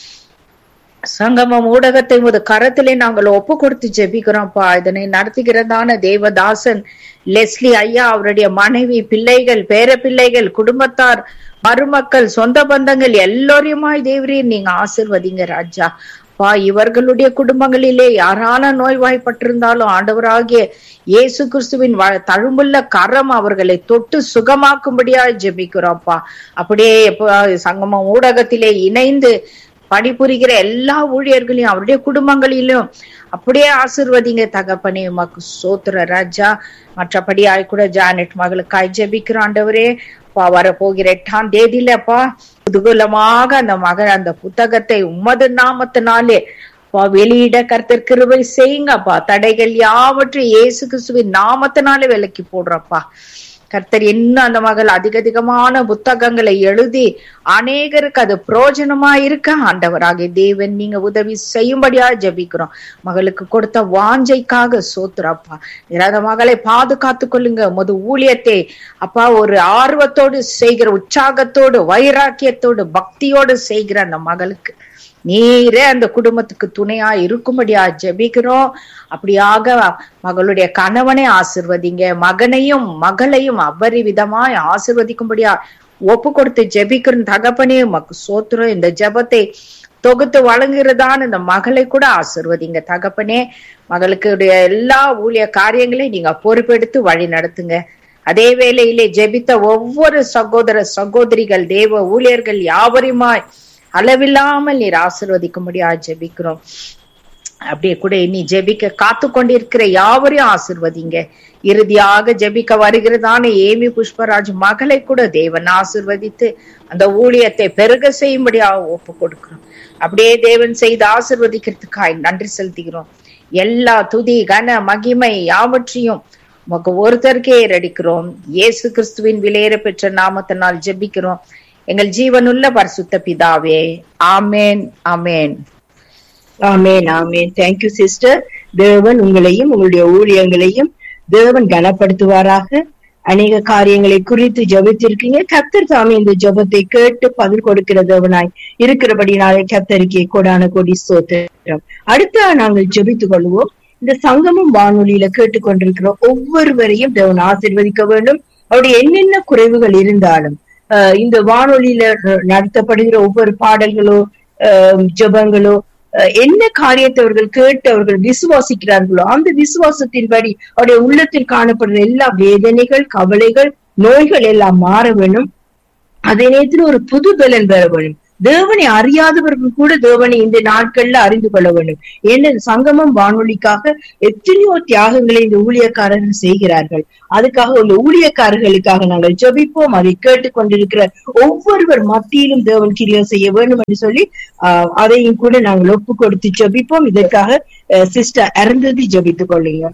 சங்கமம் ஊடகத்தை ஒரு கரத்திலே நாங்கள் ஒப்பு கொடுத்து ஜெபிக்கிறோம்ப்பா இதனை நடத்துகிறதான தேவதாசன் லெஸ்லி ஐயா அவருடைய மனைவி பிள்ளைகள் பேர பிள்ளைகள் குடும்பத்தார் மருமக்கள் சொந்த பந்தங்கள் எல்லோரையுமாய் தேவரீர் நீங்க ஆசிர்வதிங்க ராஜா பா இவர்களுடைய குடும்பங்களிலே யாரான நோய்வாய்ப்பட்டிருந்தாலும் ஆண்டவராகிய இயேசு கிறிஸ்துவின் வ- தழும்புள்ள கரம் அவர்களை தொட்டு சுகமாக்கும்படியா ஜெபிக்கிறோம்ப்பா அப்படியே இப்ப சங்கமம் ஊடகத்திலே இணைந்து பணிபுரிகிற எல்லா ஊழியர்களையும் அவருடைய குடும்பங்களிலும் அப்படியே ஆசிர்வதிங்க தகப்பனே உமக்கு சோத்திர ராஜா மற்றபடியாய் கூட ஜானட் மகளுக்காய் ஜெபிக்கிற ஆண்டவரே அப்பா வரப்போகிற எட்டாம் தேதியிலப்பா குதூகலமாக அந்த மகன் அந்த புத்தகத்தை உமது நாமத்தினாலே அப்பா வெளியிட கர்த்தர் கிருபை செய்யுங்கப்பா தடைகள் யாவற்றையும் இயேசு கிறிஸ்துவின் நாமத்தினாலே விலக்கி போடுறப்பா கர்த்தர் இன்னும் அந்த மகள் அதிக அதிகமான புத்தகங்களை எழுதி அநேகருக்கு அது பிரயோஜனமா இருக்க ஆண்டவராகிய தேவன் நீங்க உதவி செய்யும்படியா ஜெபிக்கிறோம் மகளுக்கு கொடுத்த வாஞ்சைக்காக சோத்துறப்பா அந்த மகளை பாதுகாத்து கொள்ளுங்க உமது ஊழியத்தை அப்பா ஒரு ஆர்வத்தோடு செய்கிற உற்சாகத்தோடு வைராக்கியத்தோடு பக்தியோடு செய்கிற அந்த மகளுக்கு நீரே அந்த குடும்பத்துக்கு துணையா இருக்கும்படியா ஜெபிக்கிறோம் அப்படியாக மகளுடைய கணவனை ஆசிர்வதிங்க மகனையும் மகளையும் அபரிவிதமாய் ஆசிர்வதிக்கும்படியா ஒப்பு கொடுத்து ஜெபிக்கிற தகப்பனே உமக்கு சோத்துறோம் இந்த ஜெபத்தை தொகுத்து வழங்குகிறதான இந்த மகளை கூட ஆசிர்வதிங்க தகப்பனே மகளுக்கு உடைய எல்லா ஊழிய காரியங்களையும் நீங்க பொறுப்பெடுத்து வழி நடத்துங்க அதே வேளையிலே ஜெபித்த ஒவ்வொரு சகோதர சகோதரிகள் தேவ ஊழியர்கள் யாவரையுமாய் அளவில்லாமல் நீர் ஆசிர்வதிக்கும்படியா ஜெபிக்கிறோம் அப்படியே கூட இனி ஜெபிக்க காத்து கொண்டிருக்கிற யாவரையும் ஆசிர்வதிங்க இறுதியாக ஜெபிக்க வருகிறதான ஏமி புஷ்பராஜ் மகளை கூட தேவன் ஆசிர்வதித்து அந்த ஊழியத்தை பெருக செய்யும்படியாக ஒப்பு கொடுக்கிறோம் அப்படியே தேவன் செய்து ஆசிர்வதிக்கிறதுக்காய் நன்றி செலுத்துகிறோம் எல்லா துதி கன மகிமை யாவற்றையும் உமக்கு ஒருத்தருக்கே ஏறடிக்கிறோம் இயேசு கிறிஸ்துவின் விலையேற பெற்ற நாமத்தினால் ஜெபிக்கிறோம் எங்கள் ஜீவனுள்ள பரிசுத்த பிதாவே ஆமேன் ஆமேன் ஆமேன் ஆமேன் தேங்க்யூ சிஸ்டர் தேவன் உங்களையும் உங்களுடைய ஊழியங்களையும் தேவன் கனப்படுத்துவாராக அநேக காரியங்களை குறித்து ஜெபித்திருக்கீங்க கத்தர் சாமி இந்த ஜெபத்தை கேட்டு பதில் கொடுக்கிற தேவனாய் இருக்கிறபடினாலே கத்தரிக்கை கொடான கொடி ஸ்தோத்திரம் அடுத்த நாங்கள் ஜெபித்துக் கொள்வோம் இந்த சங்கமம் வானொலியில கேட்டுக்கொண்டிருக்கிற ஒவ்வொருவரையும் தேவன் ஆசீர்வதிக்க வேண்டும் அவருடைய என்னென்ன குறைவுகள் இருந்தாலும் ஆஹ் இந்த வானொலியில நடத்தப்படுகிற ஒவ்வொரு பாடல்களோ ஆஹ் ஜெபங்களோ அஹ் என்ன காரியத்தை அவர்கள் கேட்டு அவர்கள் விசுவாசிக்கிறார்களோ அந்த விசுவாசத்தின்படி அவருடைய உள்ளத்தில் காணப்படுற எல்லா வேதனைகள் கவலைகள் நோய்கள் எல்லாம் மாற வேணும் அதே நேரத்தில் ஒரு புது பலன் பெற வேணும் தேவனை அறியாதவர்கள் கூட தேவனை இந்த நாட்கள்ல அறிந்து கொள்ள வேண்டும் ஏன்னா சங்கமம் வானொலிக்காக எத்தனையோ தியாகங்களை இந்த ஊழியக்காரர்கள் செய்கிறார்கள் அதுக்காக உள்ள ஊழியக்காரர்களுக்காக நாங்கள் ஜெபிப்போம் அதை கேட்டுக்கொண்டிருக்கிற ஒவ்வொருவர் மத்தியிலும் தேவன் கிரியம் செய்ய வேண்டும் என்று சொல்லி ஆஹ் அதையும் கூட நாங்கள் ஒப்பு கொடுத்து ஜெபிப்போம் இதற்காக சிஸ்டர் அருந்ததி ஜெபித்துக் கொள்ளுங்க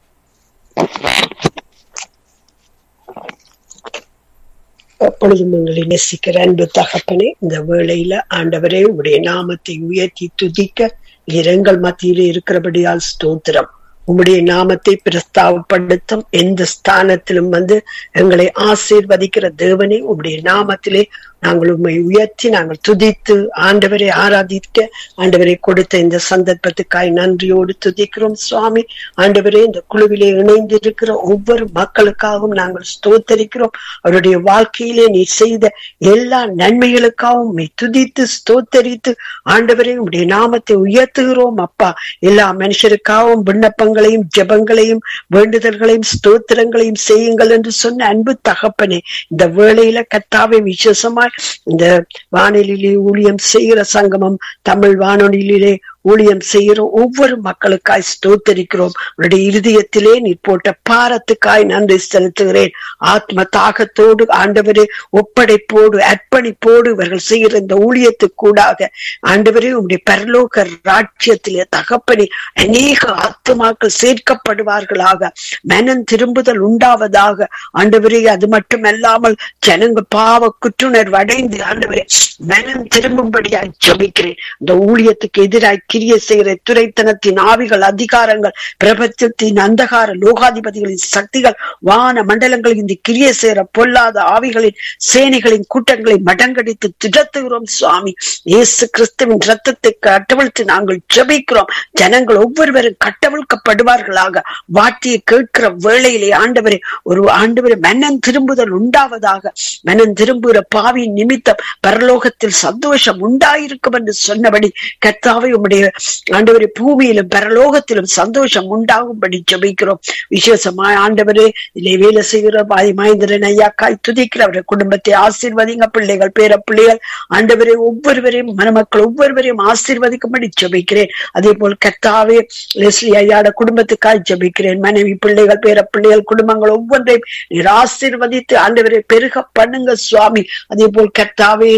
எப்பொழுதும் உங்களை நேசிக்கிற அன்பு தகப்பனே இந்த வேளையில ஆண்டவரே உடைய நாமத்தை உயர்த்தி துதிக்க இரங்கள் மத்தியிலே இருக்கிறபடியால் ஸ்தோத்திரம் உம்முடைய நாமத்தை பிரஸ்தாவப்படுத்தும் எந்த ஸ்தானத்திலும் வந்து எங்களை ஆசீர்வதிக்கிற தேவனே உம்முடைய நாமத்திலே நாங்கள் உண்மை உயர்த்தி நாங்கள் துதித்து ஆண்டவரை ஆராதிக்க ஆண்டவரை கொடுத்த இந்த சந்தர்ப்பத்துக்காய் நன்றியோடு துதிக்கிறோம் சுவாமி ஆண்டவரே இந்த குழுவிலே இணைந்திருக்கிற ஒவ்வொரு மக்களுக்காகவும் நாங்கள் ஸ்தோத்தரிக்கிறோம் அவருடைய வாழ்க்கையிலே நீ செய்த எல்லா நன்மைகளுக்காகவும் உம்மை துதித்து ஸ்தோத்தரித்து ஆண்டவரே உடைய நாமத்தை உயர்த்துகிறோம் அப்பா எல்லா மனுஷருக்காகவும் விண்ணப்பங்களையும் ஜெபங்களையும் வேண்டுதல்களையும் ஸ்தோத்திரங்களையும் செய்யுங்கள் என்று சொன்ன அன்பு தகப்பனே இந்த வேளையில கத்தாவை விசேஷமாய் இந்த வானொலியிலே ஊழியம் செய்கிற சங்கமம் தமிழ் வானொலியிலே ஊழியம் செய்கிற ஒவ்வொரு மக்களுக்காய் ஸ்தோத்தரிக்கிறோம் உன்னுடைய இருதயத்திலே நீ போட்ட பாரத்துக்காய் நன்றி செலுத்துகிறேன் ஆத்ம தாகத்தோடு ஆண்டவரே ஒப்படைப்போடு அர்ப்பணிப்போடு இவர்கள் செய்கிற இந்த ஊழியத்துக்கு கூடாக ஆண்டவரே உங்களுடைய பரலோக ராட்சியத்திலே தகப்பனி அநேக ஆத்மாக்கள் சேர்க்கப்படுவார்களாக மனம் திரும்புதல் உண்டாவதாக ஆண்டவரே அது மட்டுமல்லாமல் ஜனங்க பாவ குற்றுணர்வு அடைந்து ஆண்டவரே மனம் திரும்பும்படியாய் ஜபிக்கிறேன் இந்த ஊழியத்துக்கு எதிராய் கிரிய செய்கிற துரைத்தனத்தின் ஆவிகள் அதிகாரங்கள் பிரபஞ்சத்தின் அந்தகார லோகாதிபதிகளின் சக்திகள் வான மண்டலங்களில் இந்த கிரிய செய்கிற பொல்லாத ஆவிகளின் சேனைகளின் கூட்டங்களை மடங்கடித்து திடத்துகிறோம் சுவாமி இயேசு கிறிஸ்துவின் ரத்தத்தை கட்டவிழ்த்து நாங்கள் ஜெபிக்கிறோம் ஜனங்கள் ஒவ்வொருவரும் கட்டவிழ்க்கப்படுவார்களாக வாட்டியை கேட்கிற வேளையிலே ஆண்டவரே ஒரு ஆண்டவரை மன்னன் திரும்புதல் உண்டாவதாக மன்னன் திரும்புகிற பாவியின் நிமித்தம் பரலோகத்தில் சந்தோஷம் உண்டாயிருக்கும் என்று சொன்னபடி கத்தாவை உம்முடைய ஆண்டவரை பூமியிலும் பரலோகத்திலும் சந்தோஷம் உண்டாகும்படி ஜபிக்கிறோம் விசேஷமாய் ஆண்டவரே இதை வேலை செய்கிற பாதி மகேந்திரன் ஐயா காய் துதிக்கிற அவருடைய குடும்பத்தை ஆசீர்வதிங்க பிள்ளைகள் பேர பிள்ளைகள் ஆண்டவரை ஒவ்வொருவரையும் மணமக்கள் ஒவ்வொருவரையும் ஆசீர்வதிக்கும்படி ஜபிக்கிறேன் அதே போல் கத்தாவே லெஸ்லி ஐயாட குடும்பத்துக்காய் ஜபிக்கிறேன் மனைவி பிள்ளைகள் பேர பிள்ளைகள் குடும்பங்கள் ஒவ்வொன்றையும் நீர் ஆசீர்வதித்து ஆண்டவரை பெருக பண்ணுங்க சுவாமி அதே போல் கத்தாவே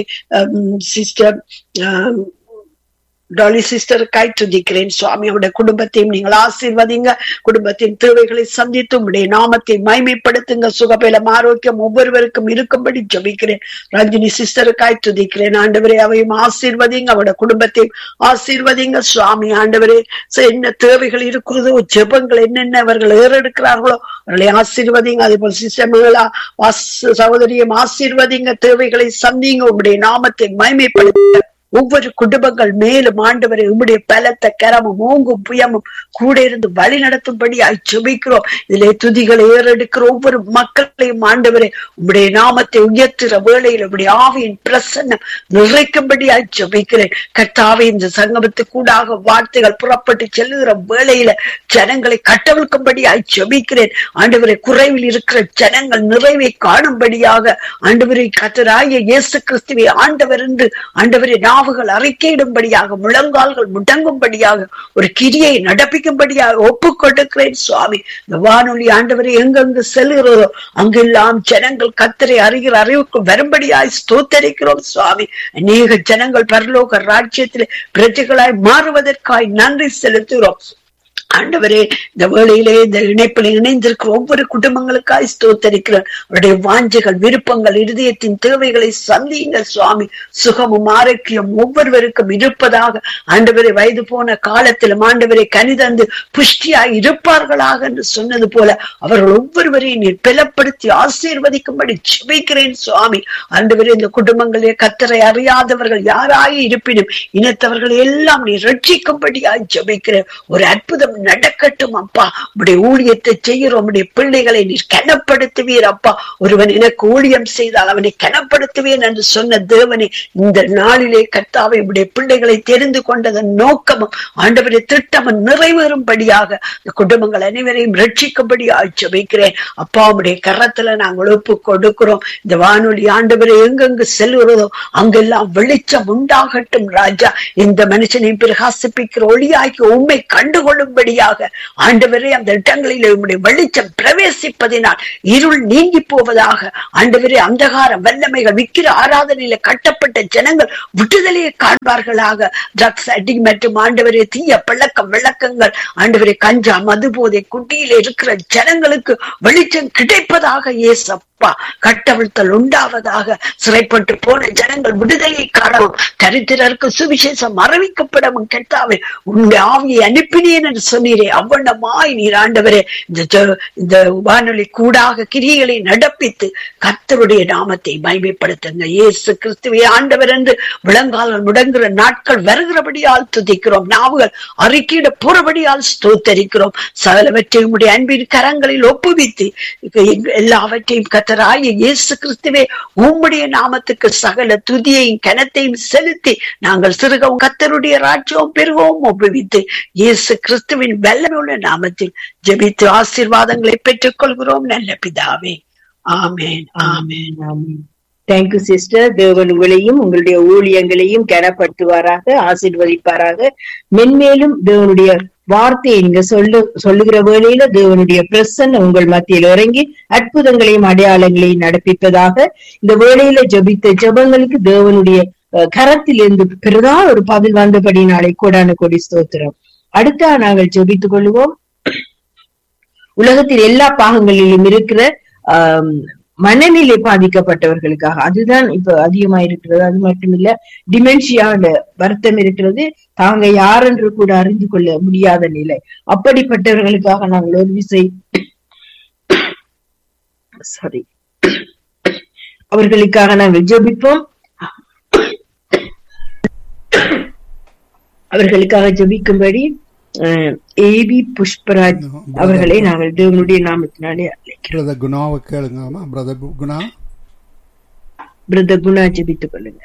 சிஸ்டர் டாலி சிஸ்டருக்காய் துதிக்கிறேன் சுவாமி அவருடைய குடும்பத்தையும் நீங்கள் ஆசீர்வதிங்க குடும்பத்தின் தேவைகளை சந்தித்து உடைய நாமத்தை மைமைப்படுத்துங்க சுகபலம் ஆரோக்கியம் ஒவ்வொருவருக்கும் இருக்கும்படி ஜபிக்கிறேன் ரஞ்சினி சிஸ்டருக்காய் துதிக்கிறேன் ஆண்டவரே அவையும் ஆசீர்வதிங்க அவருடைய குடும்பத்தையும் ஆசீர்வதிங்க சுவாமி ஆண்டவரே என்ன தேவைகள் இருக்கிறதோ ஜெபங்கள் என்னென்ன அவர்கள் ஏறெடுக்கிறார்களோ அவர்களை ஆசீர்வதிங்க அதே போல் சிஸ்டமங்களா சகோதரியும் ஆசீர்வதிங்க தேவைகளை சந்திங்க உங்களுடைய நாமத்தை மைமைப்படுத்த ஒவ்வொரு குடும்பங்கள் மேலும் ஆண்டவரை உம்முடைய பலத்த கரமும் ஓங்கும் புயமும் கூட இருந்து வழி நடத்தும்படி ஜெபிக்கிறோம் இதிலே துதிகளை ஏறெடுக்கிற ஒவ்வொரு மக்களையும் ஆண்டவரை உம்முடைய நாமத்தை உயர்த்துற வேளையில் உம்முடைய ஆவியின் பிரசன்னம் நிறைக்கும்படி ஜெபிக்கிறேன் கர்த்தாவே இந்த சங்கமத்துக்கூடாக வார்த்தைகள் புறப்பட்டு செல்லுகிற வேளையில ஜனங்களை கட்டவிழ்க்கும்படி ஜெபிக்கிறேன் ஆண்டவரை குறைவில் இருக்கிற ஜனங்கள் நிறைவை காணும்படியாக ஆண்டவரை கத்தராய இயேசு கிறிஸ்துவை ஆண்டவர் என்று ஆண்டவரை நாவுகள் அறிக்கையிடும்படியாக முழங்கால்கள் முடங்கும்படியாக ஒரு கிரியை நடப்பிக்கும்படியாக ஒப்பு கொடுக்கிறேன் சுவாமி இந்த வானொலி ஆண்டவரை எங்கெங்கு செல்கிறதோ அங்கெல்லாம் ஜனங்கள் கத்தரை அறிகிற அறிவுக்கு வரும்படியாய் ஸ்தோத்தரிக்கிறோம் சுவாமி அநேக ஜனங்கள் பரலோக ராஜ்யத்தில் பிரஜைகளாய் மாறுவதற்காய் நன்றி செலுத்துகிறோம் ஆண்டவரே இந்த வேளையிலே இந்த இணைப்பில் இணைந்திருக்கிற ஒவ்வொரு குடும்பங்களுக்காய் ஸ்தோத்தரிக்கிறேன் அவருடைய வாஞ்சைகள் விருப்பங்கள் இருதயத்தின் தேவைகளை சந்தியுங்கள் சுவாமி சுகமும் ஆரோக்கியம் ஒவ்வொருவருக்கும் இருப்பதாக ஆண்டவரை வயது போன காலத்திலும் ஆண்டவரை கனிதந்து புஷ்டியாய் இருப்பார்களாக என்று சொன்னது போல அவர்கள் ஒவ்வொருவரையும் நீர் பலப்படுத்தி ஆசீர்வதிக்கும்படி ஜெபிக்கிறேன் சுவாமி ஆண்டவரே இந்த குடும்பங்களே கத்தரை அறியாதவர்கள் யாராய் இருப்பினும் இனத்தவர்கள் எல்லாம் நீ ரட்சிக்கும்படியாய் ஜெபிக்கிறேன் ஒரு அற்புதம் நடக்கட்டும் அப்பா உடைய ஊழியத்தை செய்கிறோம் உடைய பிள்ளைகளை நீர் கனப்படுத்துவீர் அப்பா ஒருவன் எனக்கு ஊழியம் செய்தால் அவனை கனப்படுத்துவேன் என்று சொன்ன தேவனே இந்த நாளிலே கர்த்தாவை உடைய பிள்ளைகளை தெரிந்து கொண்டதன் நோக்கமும் ஆண்டவரை திட்டமும் நிறைவேறும்படியாக இந்த குடும்பங்கள் அனைவரையும் ரட்சிக்கும்படியாக ஜெபிக்கிறேன் அப்பா உடைய கரத்துல நாங்கள் ஒப்பு கொடுக்கிறோம் இந்த வானொலி ஆண்டவரை எங்கெங்கு செல்கிறதோ அங்கெல்லாம் வெளிச்சம் உண்டாகட்டும் ராஜா இந்த மனுஷனையும் பிரகாசிப்பிக்கிற ஒளியாக்கி உண்மை கண்டுகொள்ளும்படியாக ஆண்டவரே அந்த இடங்களில் உம்முடைய வெளிச்சம் பிரவேசிப்பதினால் இருள் நீங்கி போவதாக ஆண்டவரே அந்தகார வல்லமைகள் விக்கிர ஆராதனையில கட்டப்பட்ட ஜனங்கள் விடுதலையை காண்பார்களாக ட்ரக்ஸ் அடி மற்றும் ஆண்டவரே தீய பழக்கம் விளக்கங்கள் ஆண்டவரே கஞ்சா மதுபோதை குட்டியில இருக்கிற ஜனங்களுக்கு வெளிச்சம் கிடைப்பதாக ஏசப்பா கட்டவிழ்த்தல் உண்டாவதாக சிறைப்பட்டு போன ஜனங்கள் விடுதலை காணவும் தரித்திரருக்கு சுவிசேஷம் அறிவிக்கப்படவும் கெட்டாவே உன்னுடைய ஆவியை அனுப்பினேன் என்று சொன்னீரே அவ்வண்ணமாய் நீர் ஆண்டவரே இந்த ஜ- இந்த வானொலி கூடாக கிரிகளை நடப்பித்து கர்த்தருடைய நாமத்தை மகிமைப்படுத்துங்க இயேசு கிறிஸ்துவே ஆண்டவர் என்று விளங்கால் முடங்குற நாட்கள் வருகிறபடியால் துதிக்கிறோம் நாவுகள் அறிக்கையிட போறபடியால் ஸ்தோத்தரிக்கிறோம் சகலவற்றையும் உடைய அன்பின் கரங்களில் ஒப்புவித்து எங்க- எல்லாவற்றையும் கத்தராய இயேசு கிறிஸ்துவே உம்முடைய நாமத்துக்கு சகல துதியையும் கனத்தையும் செலுத்தி நாங்கள் சிறுகவும் கத்தருடைய ராஜ்யവും பெருகவும் ஒப்புவித்து இயேசு கிறிஸ்துவின் வல்லமையுள்ள நாமத்தில் ஜெபித்து ஆசீர்வாதங்களை பெற்றுக் கொள்கிறோம் நல்ல பிதாவே ஆமென் ஆமென் தேங்க்யூ சிஸ்டர் தேவன் உங்களையும் உங்களுடைய ஊழியங்களையும் கனப்படுத்துவாராக ஆசீர்வதிப்பாராக மென்மேலும் தேவனுடைய வார்த்தையை நீங்க சொல்லு சொல்லுகிற வேளையில தேவனுடைய பிரசன்னம் உங்கள் மத்தியில் இறங்கி அற்புதங்களையும் அடையாளங்களையும் நடப்பிப்பதாக இந்த வேளையில ஜெபித்த ஜெபங்களுக்கு தேவனுடைய அஹ், கரத்திலிருந்து பெரிதா ஒரு பதில் வந்தபடினாலே கோடான கொடி ஸ்தோத்திரம் அடுத்தா நாங்கள் ஜெபித்துக் கொள்வோம் உலகத்தில் எல்லா பாகங்களிலும் இருக்கிற ஆம், மனநிலை பாதிக்கப்பட்டவர்களுக்காக அதுதான் இப்ப அதிகமா இருக்கிறது அது மட்டும் இல்ல டிமென்ஷியால வருத்தம் இருக்கிறது தாங்க யாரென்று கூட அறிந்து கொள்ள முடியாத நிலை அப்படிப்பட்டவர்களுக்காக நாங்கள் ஒரு விசை சாரி அவர்களுக்காக நாங்கள் ஜெபிப்போம் அவர்களுக்காக ஜெபிக்கும்படி ஏபி புஷ்பராஜ் அவர்களை நாங்கள் தேவனுடைய நாமத்தினாலே அழைக்கிறோம் பிரதர் குணாவை கேளுங்கம்மா பிரதர் குணா பிரதர் குணா ஜெபித்துக் கொள்ளுங்க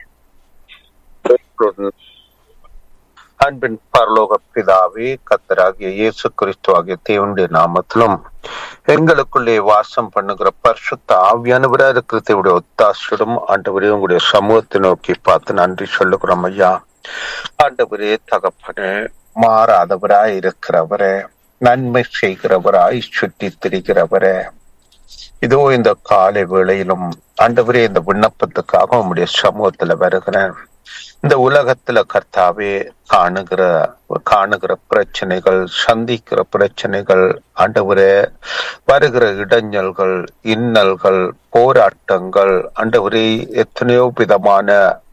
அன்பின் பரலோக பிதாவே கத்தராகிய இயேசு கிறிஸ்து ஆகிய தேவனுடைய நாமத்திலும் எங்களுக்குள்ளே வாசம் பண்ணுகிற பரிசுத்த ஆவியானவரா இருக்கிற தேவடைய ஒத்தாசிடும் ஆண்டவரே உங்களுடைய சமூகத்தை நோக்கி பார்த்து நன்றி சொல்லுகிறோம் ஐயா ஆண்டவரே தகப்பனே மாறாதவராய் இருக்கிறவரே நன்மை செய்கிறவராய் சுற்றி திரிகிறவரே இதோ இந்த காலை வேளையிலும் ஆண்டவரே இந்த விண்ணப்பத்துக்காக உங்களுடைய சமூகத்துல வருகிறேன் இந்த உலகத்துல கர்த்தாவே காணுகிற காணுகிற பிரச்சனைகள் சந்திக்கிற பிரச்சனைகள் ஆண்டவரே வருகிற இடைஞ்சல்கள் இன்னல்கள் போராட்டங்கள் ஆண்டவரே எத்தனையோ விதமான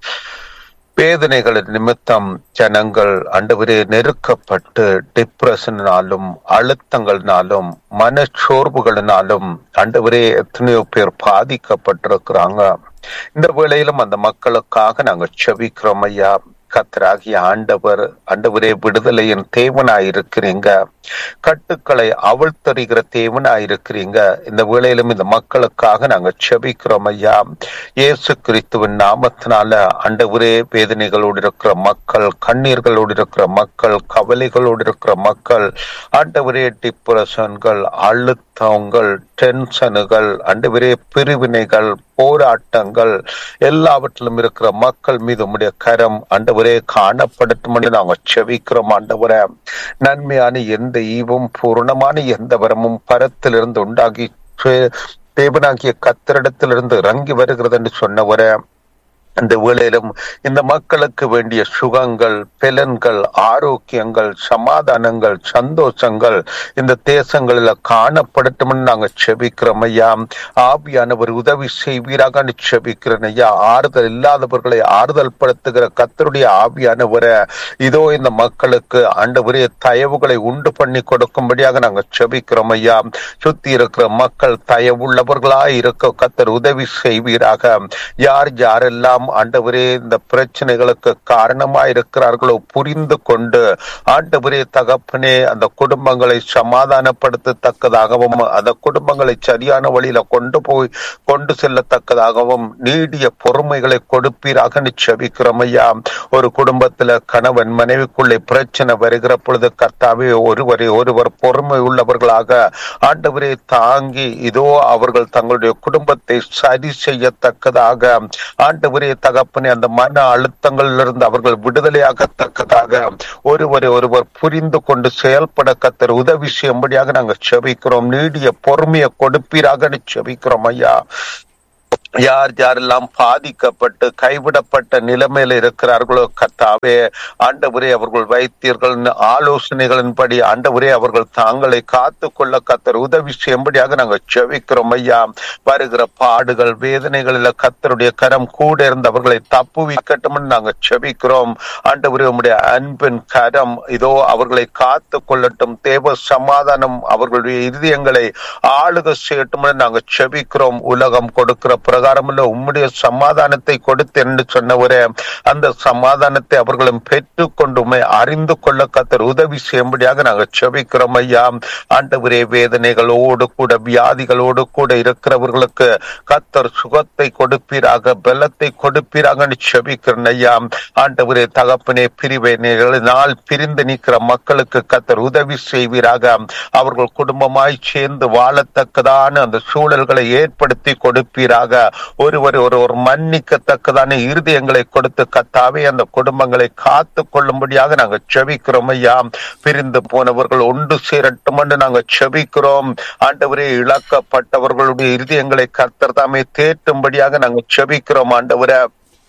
வேதனைகளின் நிமித்தம் ஜனங்கள் ஆண்டவரே நெருக்கப்பட்டு டிப்ரெஷனாலும் அழுத்தங்கள்னாலும் மனச்சோர்வுகளினாலும் ஆண்டவரே எத்தனையோ பேர் பாதிக்கப்பட்டிருக்கிறாங்க இந்த வேளையிலும் அந்த மக்களுக்காக நாங்க செபிக்கிறோம் ஐயா கத்தராகிய ஆண்டவர் ஆண்டவரே விடுதலையின் தேவனாயிருக்கிறீங்க கட்டுக்களை அவிழ்த்தறிகிற தேவனாயிருக்கிறீங்க இந்த வேளையிலும் இந்த மக்களுக்காக நாங்க செபிக்கிறோம் ஐயா இயேசு கிறிஸ்துவின் நாமத்தினால ஆண்டவரே வேதனைகளோடு இருக்கிற மக்கள் கண்ணீர்களோடு இருக்கிற மக்கள் கவலைகளோடு இருக்கிற மக்கள் ஆண்டவரே டிப்ரெஷன்கள் அழுத்தங்கள் டென்ஷனுகள் ஆண்டவரே பிரிவினைகள் போராட்டங்கள் எல்லாவற்றிலும் இருக்கிற மக்கள் மீது உம்முடைய கரம் ஆண்டவரே காணப்படட்டும் என்று நாங்க செவிக்கிறோம் ஆண்டவரே நன்மையான எந்த ஈவும் பூர்ணமான எந்த வரமும் பரத்திலிருந்து உண்டாகி சே- தேவனாகிய கத்தரிடத்திலிருந்து இறங்கி வருகிறது என்று சொன்னவரே அந்த வேளையிலும் இந்த மக்களுக்கு வேண்டிய சுகங்கள் பலன்கள் ஆரோக்கியங்கள் சமாதானங்கள் சந்தோஷங்கள் இந்த தேசங்களில் காணப்படட்டும் நாங்க செபிக்கிறோம் ஐயா ஆவியானவர் உதவி செய்வீராக செபிக்கிறேன் ஐயா ஆறுதல் இல்லாதவர்களை ஆறுதல் படுத்துகிற கத்தருடைய ஆவியானவரை இதோ இந்த மக்களுக்கு ஆண்டவரே தயவுகளை உண்டு பண்ணி கொடுக்கும்படியாக நாங்க செபிக்கிறோம் ஐயா சுத்தி இருக்கிற மக்கள் தயவுள்ளவர்களாய் இருக்க கத்தர் உதவி செய்வீராக யார் யாரெல்லாம் ஆண்டவரே இந்த பிரச்சனைகளுக்கு காரணமா இருக்கிறார்களோ புரிந்து கொண்டு ஆண்டவரே தகப்பனே அந்த குடும்பங்களை சமாதானப்படுத்தத்தக்கதாகவும் அந்த குடும்பங்களை சரியான வழியில கொண்டு போய் கொண்டு செல்லத்தக்கதாகவும் நீடிய பொறுமைகளை கொடுப்பீராக நிச்சபிக்கிறோம் ஐயா ஒரு குடும்பத்துல கணவன் மனைவிக்குள்ளே பிரச்சனை வருகிற பொழுது கர்த்தாவே ஒருவரை ஒருவர் பொறுமை உள்ளவர்களாக ஆண்டவரே தாங்கி இதோ அவர்கள் தங்களுடைய குடும்பத்தை சரி செய்யத்தக்கதாக ஆண்டவரே தகப்பனே அந்த மன அழுத்தங்களிலிருந்து அவர்கள் விடுதலையாகத்தக்கதாக ஒருவரை ஒருவர் புரிந்து கொண்டு செயல்பட கத்தர் உதவி செய்யும்படியாக நாங்கள் செபிக்கிறோம் நீடிய பொறுமையை கொடுப்பீராக செபிக்கிறோம் ஐயா யார் யாரெல்லாம் பாதிக்கப்பட்டு கைவிடப்பட்ட நிலைமையில இருக்கிறார்களோ கத்தாவே ஆண்டவரே அவர்கள் வைத்தியர்கள் ஆலோசனைகளின்படி ஆண்டவரே அவர்கள் தாங்களை காத்து கொள்ள கத்தர் உதவி செய்யும்படியாக நாங்கள் செவிக்கிறோம் ஐயா வருகிற பாடுகள் வேதனைகளில் கத்தருடைய கரம் கூட இருந்து அவர்களை தப்புவிக்கட்டும் நாங்கள் செபிக்கிறோம் ஆண்டவரே உம்முடைய அன்பின் கரம் இதோ அவர்களை காத்து கொள்ளட்டும் தேவ சமாதானம் அவர்களுடைய இருதயங்களை ஆளுக செய்யட்டும் நாங்கள் செபிக்கிறோம் உலகம் கொடுக்கிற பிரகாரமுள்ள உம்முடைய சமாதானத்தை கொடுத்து என்று சொன்னவரே அந்த சமாதானத்தை அவர்களும் பெற்றுக் கொண்டுமே அறிந்து கொள்ள கத்தர் உதவி செய்யும்படியாக நாங்கள் செபிக்கிறோம் ஐயா ஆண்டவரே வேதனைகளோடு கூட வியாதிகளோடு கூட இருக்கிறவர்களுக்கு கத்தர் சுகத்தை கொடுப்பீராக பலத்தை கொடுப்பீராக செபிக்கிறேன் ஐயா ஆண்டவரே தகப்பனே பிரிவை நாள் பிரிந்து நிற்கிற மக்களுக்கு கத்தர் உதவி செய்வீராக அவர்கள் குடும்பமாய் சேர்ந்து வாழத்தக்கதான அந்த சூழல்களை ஏற்படுத்தி கொடுப்பீராக ஒருவர் ஒருவர் மன்னிக்கத்தக்கதான இருதயங்களை கொடுத்து கத்தாவே அந்த குடும்பங்களை காத்து கொள்ளும்படியாக நாங்கள் செபிக்கிறோம் ஐயா பிரிந்து போனவர்கள் ஒன்று சேரட்டும் என்று நாங்கள் செபிக்கிறோம் ஆண்டவரே இழக்கப்பட்டவர்களுடைய இருதயங்களை கத்தர் தாமே தேற்றும்படியாக நாங்கள் செபிக்கிறோம் ஆண்டவரே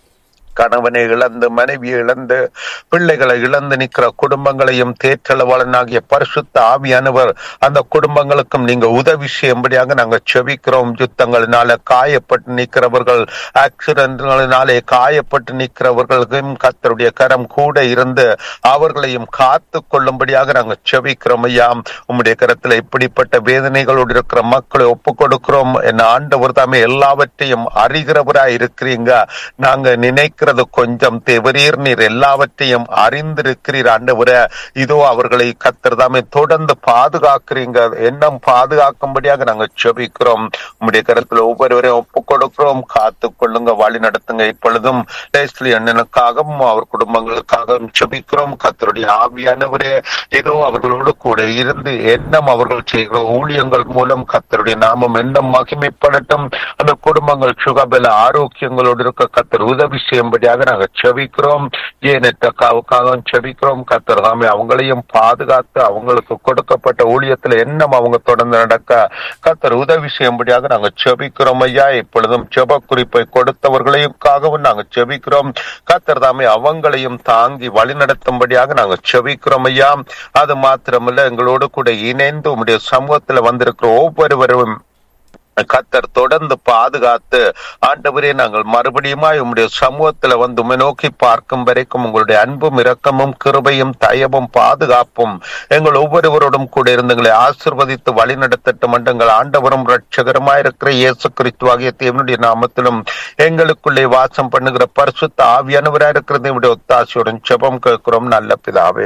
கணவனை இழந்து மனைவியை இழந்து பிள்ளைகளை இழந்து நிற்கிற குடும்பங்களையும் தேற்றளவாளனாகிய பரிசுத்த ஆவியானவர் அந்த குடும்பங்களுக்கும் நீங்க உதவி செய்யும்படியாக நாங்கள் செபிக்கிறோம் யுத்தங்களினால காயப்பட்டு நிற்கிறவர்கள் ஆக்சிடென்ட்களினாலே காயப்பட்டு நிற்கிறவர்களுக்கும் கத்தருடைய கரம் கூட இருந்து அவர்களையும் காத்து கொள்ளும்படியாக நாங்கள் செபிக்கிறோம் ஐயா உம்முடைய கரத்துல இப்படிப்பட்ட வேதனைகளோடு இருக்கிற மக்களை ஒப்பு கொடுக்கிறோம் என் ஆண்டவர் தாமே எல்லாவற்றையும் அறிகிறவராய் இருக்கிறீங்க நாங்க நினைக்க இருக்கிறது கொஞ்சம் தேவரீர் நீர் எல்லாவற்றையும் அறிந்திருக்கிறீர் ஆண்டவர இதோ அவர்களை கத்திரதாமே தொடர்ந்து பாதுகாக்கிறீங்க எண்ணம் பாதுகாக்கும்படியாக நாங்க செபிக்கிறோம் உங்களுடைய கருத்துல ஒவ்வொருவரையும் ஒப்பு கொடுக்கிறோம் காத்து கொள்ளுங்க வழி நடத்துங்க இப்பொழுதும் லேஸ்லி அண்ணனுக்காகவும் அவர் குடும்பங்களுக்காகவும் செபிக்கிறோம் கத்தருடைய ஆவியானவரே ஏதோ அவர்களோடு கூட இருந்து எண்ணம் அவர்கள் செய்கிற ஊழியங்கள் மூலம் கத்தருடைய நாமம் எண்ணம் மகிமைப்படட்டும் அந்த குடும்பங்கள் சுகபல ஆரோக்கியங்களோடு இருக்க கத்தர் உதவி செய்யும் செய்யும்படியாக நாங்கள் செபிக்கிறோம் ஏனெற்றக்காவுக்காக செபிக்கிறோம் கத்தர்காமே அவங்களையும் பாதுகாத்து அவங்களுக்கு கொடுக்கப்பட்ட ஊழியத்துல எண்ணம் அவங்க தொடர்ந்து நடக்க கத்தர் உதவி செய்யும்படியாக நாங்கள் செபிக்கிறோம் ஐயா இப்பொழுதும் செப குறிப்பை கொடுத்தவர்களையுக்காகவும் நாங்கள் செபிக்கிறோம் கத்தர் தாமே அவங்களையும் தாங்கி வழிநடத்தும்படியாக நாங்கள் செபிக்கிறோம் ஐயா அது மாத்திரமல்ல எங்களோடு கூட இணைந்து உங்களுடைய சமூகத்துல வந்திருக்கிற ஒவ்வொருவரும் கத்தர் தொடர்ந்து பாதுகாத்து ஆண்டவரே நாங்கள் மறுபடியும் உம்முடைய சமூகத்துல வந்து உண்மை நோக்கி பார்க்கும் வரைக்கும் உங்களுடைய அன்பும் இரக்கமும் கிருபையும் தயவும் பாதுகாப்பும் எங்கள் ஒவ்வொருவரோடும் கூட இருந்தங்களை ஆசிர்வதித்து வழி நடத்தட்டும் எங்கள் ஆண்டவரும் ரட்சகரமாயிருக்கிற இயேசு கிறிஸ்துவாகிய தேவனுடைய நாமத்திலும் எங்களுக்குள்ளே வாசம் பண்ணுகிற பரிசுத்த ஆவியானவராக இருக்கிறது இவருடைய ஒத்தாசையுடன் செபம் கேட்கிறோம் நல்ல பிதாவே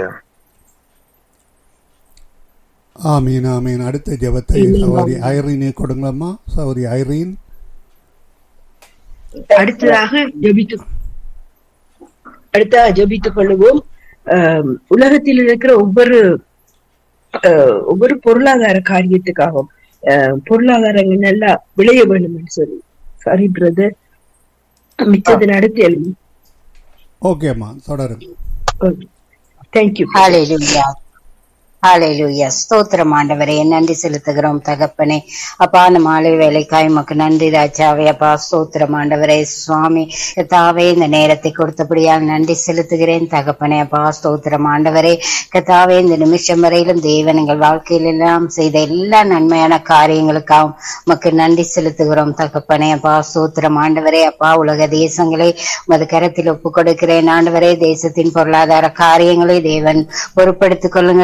ஆமீன் ஆமீன் அடுத்த ஜெபத்தை சகோதரி ஐரீனே கொடுங்களம்மா சகோதரி ஐரீன் அடுத்ததாக ஜபித்து அடுத்ததாக ஜபித்துக் கொள்ளுவோம் உலகத்தில் இருக்கிற ஒவ்வொரு ஒவ்வொரு பொருளாதார காரியத்துக்காகவும் பொருளாதாரங்கள் நல்லா விளைய வேண்டும் சொல்லி சாரி பிரதர் மிச்சது நடத்தி எழுதி ஓகேம்மா தொடருங்க தேங்க்யூ ஹalleluya ஹalleluya ஸ்தோத்திரம் ஆண்டவரே நன்றி செலுத்துகிறோம் தகப்பனே அப்பா அந்த மாலை வேலைக்காய் மக்கு நன்றி ராஜாவே அப்பா ஸ்தோத்திரம் ஆண்டவரே சுவாமி கத்தாவே இந்த நேரத்தை கொடுத்தபடியால் நன்றி செலுத்துகிறேன் தகப்பனே அப்பா ஸ்தோத்திரம் ஆண்டவரே கத்தாவே இந்த நிமிஷம் வரையிலும் தேவன் எங்கள் வாழ்க்கையில் எல்லாம் செய்த எல்லா நன்மையான காரியங்களுக்காகவும் உமக்கு நன்றி செலுத்துகிறோம் தகப்பனே அப்பா ஸ்தோத்திரம் ஆண்டவரே அப்பா உலக தேசங்களை உமது கரத்தில் ஒப்பு கொடுக்கிறேன் ஆண்டவரே தேசத்தின் பொருளாதார காரியங்களை தேவன் பொறுப்படுத்திக் கொள்ளுங்க கத்தாவே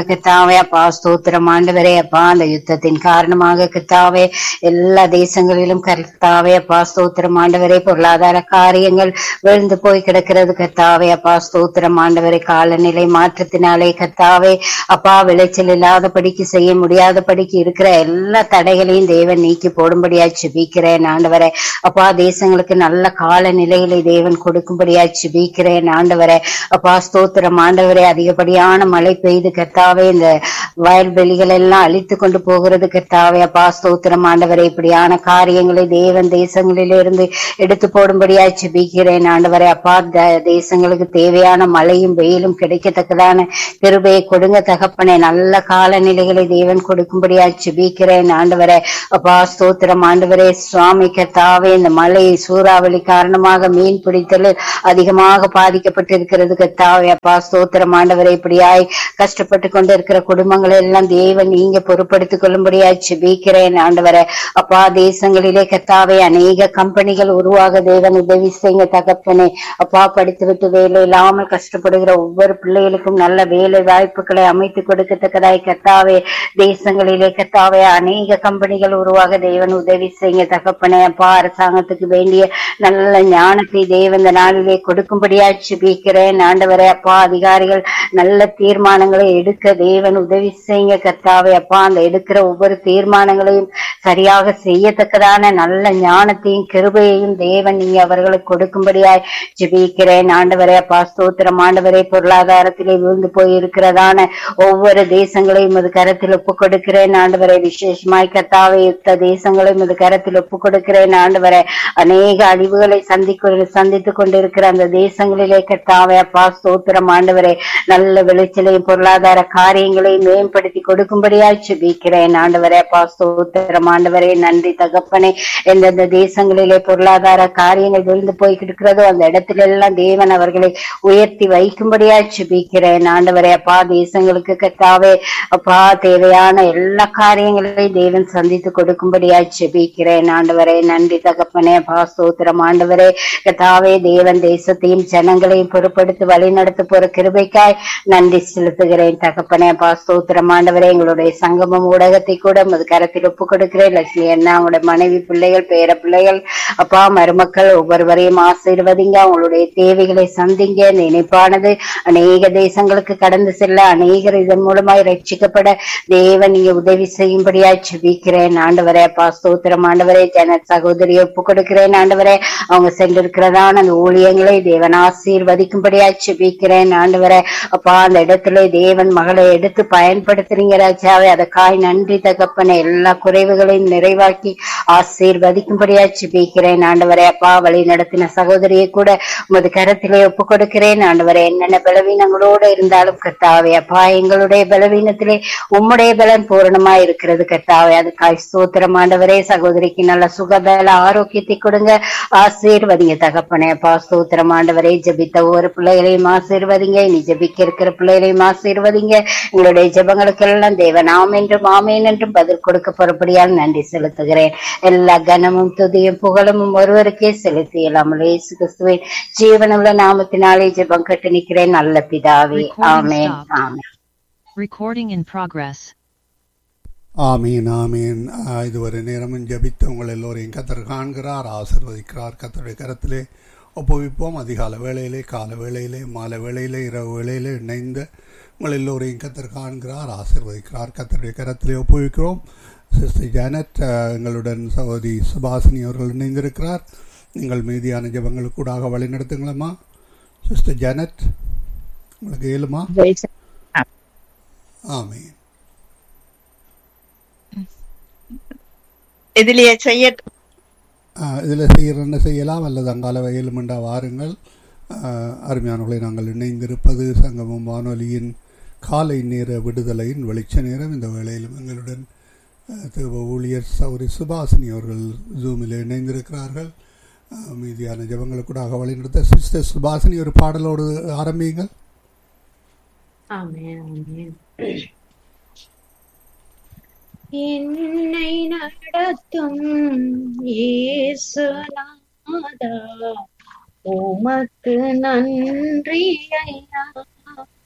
கத்தாவே அப்பா ஸ்தோத்திரம் ஆண்டவரே அப்பா அந்த யுத்தத்தின் காரணமாக கத்தாவே எல்லா தேசங்களிலும் கர்த்தாவே அப்பா ஸ்தோத்திரம் ஆண்டவரே பொருளாதார காரியங்கள் விழுந்து போய் கிடக்கிறது கத்தாவே அப்பா ஸ்தோத்திரம் ஆண்டவரே காலநிலை மாற்றத்தினாலே கத்தாவே அப்பா விளைச்சல் இல்லாதபடிக்கு செய்ய முடியாதபடிக்கு இருக்கிற எல்லா தடைகளையும் தேவன் நீக்கி போடும்படியா ஜெபிக்கிறேன் ஆண்டவரே அப்பா தேசங்களுக்கு நல்ல காலநிலைகளை தேவன் கொடுக்கும்படியா ஜெபிக்கிறேன் ஆண்டவரே அப்பா ஸ்தோத்திரம் ஆண்டவரே அதிகப்படியான மழை பெய்து கத்தாவே இந்த வயல்வெளிகள் எல்லாம் அழித்து கொண்டு போகிறது கத்தாவே அப்பா ஸ்தோத்திரம் ஆண்டவரே இப்படியான காரியங்களை தேவன் தேசங்களிலிருந்து எடுத்து போடும்படியா ஜெபிக்கிறேன் ஆண்டவரே அப்பா த- தேசங்களுக்கு தேவையான மழையும் வெயிலும் கிடைக்கத்தக்கதான கிருபையை கொடுங்க தகப்பனே நல்ல காலநிலைகளை தேவன் கொடுக்கும்படியா ஜெபிக்கிறேன் ஆண்டவரே அப்பா ஸ்தோத்திரம் ஆண்டவரே சுவாமி கத்தாவே இந்த மழை சூறாவளி காரணமாக மீன் பிடித்தல் அதிகமாக பாதிக்கப்பட்டிருக்கிறது கத்தாவே அப்பா ஸ்தோத்திரம் ஆண்டவரே இப்படியாய் கஷ்டப்பட்டு கொண்டு இருக்கிற குடும்பங்களை எல்லாம் தேவன் நீங்க பொறுப்படுத்திக் கொள்ளும்படியாய் ஜெபிக்கிறேன் ஆண்டவரே அப்பா தேசங்களிலே கத்தாவே அநேக கம்பெனிகள் உருவாக தேவன் உதவி செய்யுங்க தகப்பனே அப்பா படித்துவிட்டு வேலை இல்லாமல் கஷ்டப்படுகிற ஒவ்வொரு பிள்ளைகளுக்கும் நல்ல வேலை வாய்ப்புகளை அமைத்து கொடுக்கத்தக்கதாய் கத்தாவே தேசங்களிலே கத்தாவே அநேக கம்பெனிகள் உருவாக தேவன் உதவி செய்யுங்க தகப்பனே அப்பா அரசாங்கத்துக்கு வேண்டிய நல்ல ஞானத்தை தேவன் இந்த நாளிலே கொடுக்கும்படியா ஜெபிக்கிறேன் ஆண்டவரே அப்பா அதிகாரிகள் நல்ல தீர்மானங்களை எடுக்க தேவன் உதவி செய்யுங்க கர்த்தாவே அப்பா அந்த எடுக்கிற ஒவ்வொரு தீர்மானங்களையும் சரியாக செய்யத்தக்கதான நல்ல ஞானத்தையும் கிருபையையும் தேவன் நீங்க அவர்களுக்கு கொடுக்கும்படியாய் ஜெபிக்கிறேன் ஆண்டவரே அப்பா ஸ்தோத்திரம் ஆண்டவரே பொருளாதாரத்திலே விழுந்து போய் இருக்கிறதான ஒவ்வொரு தேசங்களையும் அது கரத்தில் ஒப்பு கொடுக்கிறேன் ஆண்டவரே விசேஷமாய் கத்தாவே யுத்த தேசங்களையும் அது கரத்தில் ஒப்பு கொடுக்கிறேன் ஆண்டவரே அநேக அழிவுகளை சந்திக்க சந்தித்துக் கொண்டிருக்கிற அந்த தேசங்களிலே கத்தாவே அப்பா ஸ்தோத்திரம் ஆண்டவரே நல்ல விளைச்சலையும் பொருளாதார காரியங்களையும் மேம்படுத்தி கொடுக்கும்படியாய் ஜெபிக்கிறேன் ஆண்டவரே அப்பா ஸ்தோத்திரம் ஆண்டவரே நன்றி தகப்பனே எந்தெந்த தேசங்களிலே பொருளாதார காரியங்கள் விழுந்து போய்கிட்டு இருக்கிறதோ அந்த இடத்துல எல்லாம் தேவன் அவர்களை உயர்த்தி வைக்கும்படியாய் ஜெபிக்கிறேன் ஆண்டவரே அப்பா தேசங்களுக்கு கத்தாவே அப்பா தேவையான எல்லா காரியங்களையும் தேவன் சந்தித்து கொடுக்கும்படியாய் ஜெபிக்கிறேன் ஆண்டவரே நன்றி தகப்பனே அப்பா ஸ்தோத்திரம் ஆண்டவரே கத்தாவே தேவன் தேசத்தையும் ஜனங்களையும் பொறுப்படுத்தி வழி நடத்த போற கிருபைக்காய் நன்றி செலுத்துகிறேன் தகப்பனே அப்பா ஸ்தோத்திரம் ஆண்டவரே எங்களுடைய சங்கமம் ஊடகத்தை கூட உமது கரத்தில் ஒப்பு கொடுக்கிறேன் லட்சுமி அண்ணா அவங்களுடைய மனைவி பிள்ளைகள் பேர பிள்ளைகள் அப்பா மருமக்கள் ஒவ்வொருவரையும் ஆசீர்வதிங்க அவங்களுடைய தேவைகளை சந்திங்க இந்த இணைப்பானது அநேக தேசங்களுக்கு கடந்து செல்ல அநேகர் இதன் மூலமாய் ரட்சிக்கப்பட தேவன் நீங்க உதவி செய்யும்படியாய் ஜெபிக்கிறேன் ஆண்டவரே அப்பா ஸ்தோத்திரம் ஆண்டவரே ஜன சகோதரியை ஒப்பு கொடுக்கிறேன் ஆண்டவரே அவங்க சென்றிருக்கிறதான அந்த ஊழியங்களை தேவன் ஆசீர்வதிக்கும்படியாய் ஜெபிக்கிறேன் ஆண்டவரே அப்பா அந்த இடத்துல தேவன் மகளை எடுத்து பயன்படுத்துறீங்க ராஜாவே அதற்காய் நன்றி தகப்பனே எல்லா குறைவுகளையும் நிறைவாக்கி ஆசீர்வதிக்கும்படியா ஜெபிக்கிறேன் ஆண்டவரே அப்பா வழி நடத்தின சகோதரியை கூட உமது கரத்திலே ஒப்பு கொடுக்கிறேன் ஆண்டவரே என்னென்ன பலவீனங்களோடு இருந்தாலும் கர்த்தாவே அப்பா எங்களுடைய பலவீனத்திலே உம்முடைய பலன் பூரணமா இருக்கிறது கர்த்தாவே அதுக்காய் ஸ்தோத்திரம் ஆண்டவரே சகோதரிக்கு நல்ல சுகபல ஆரோக்கியத்தை கொடுங்க ஆசீர்வதிங்க தகப்பனே அப்பா ஸ்தோத்திரம் ஆண்டவரே ஜெபித்த ஒவ்வொரு பிள்ளைகளையும் ஆசீர்வதிங்க இனி ஜெபிக்க இருக்கிற பிள்ளைகளையும் ஆசீர்வதிங்க எங்களுடைய ஜெபங்களுக்கெல்லாம் தேவன் ஆம் என்றும் ஆமேன் என்றும் பதில் கொடுக்க பொறுப்படியால் நன்றி செலுத்துகிறேன் எல்லா கனமும் துதியும் புகழமும் ஒருவருக்கே செலுத்தி இல்லாமல் இயேசு கிறிஸ்துவின் ஜீவனுள்ள நாமத்தினாலே ஜெபம் கட்டு நிற்கிறேன் நல்ல பிதாவே ஆமேன் ஆமேன் Recording in progress. ஆமீன் ஆமீன் ஆ, இதுவரை நேரமும் ஜபித்து உங்கள் எல்லோரையும் கத்தர் காண்கிறார் ஆசிர்வதிக்கிறார் கத்தருடைய கரத்திலே ஒப்புவிப்போம் அதிகால வேளையிலே கால வேளையிலே மாலை வேளையிலே இரவு வேளையிலே இணைந்து உங்கள் எல்லோரையும் கத்தர் காண்கிறார் ஆசிர்வதிக்கிறார் கத்தருடைய கரத்திலே ஒப்புவிக்கிறோம் சிஸ்டர் ஜானட் ஆ, எங்களுடன் சகோதரி சுபாசினி அவர்கள் இணைந்திருக்கிறார் நீங்கள் மீதியான ஜபங்களுக்கு கூடாக வழி நடத்துங்களம்மா சிஸ்டர் ஜானட் உங்களுக்கு ஏழுமா ஆமீன் இதுலயே செய்யட்டும் இதில் செய்கிறன்னு செய்யலாம் அல்லது அங்கால வயலுமண்டா வாருங்கள் ஆஹ், அருமையானவர்களை நாங்கள் இணைந்திருப்பது சங்கமம் வானொலியின் காலை நேர விடுதலையின் வெளிச்ச நேரம் இந்த வேளையிலும் எங்களுடன் ஆஹ், தேவ ஊழியர் சௌரி சுபாசினி அவர்கள் ஜூமில் இணைந்திருக்கிறார்கள் ஆஹ், மீதியான ஜபங்களுக்கு கூட வழி நடத்த சிஸ்டர் சுபாசினி ஒரு பாடலோடு ஆரம்பியுங்கள் ஆமென் ஆமென் என்னை நடத்தும் இயேசுநாதா உமக்கு நன்றி ஐயா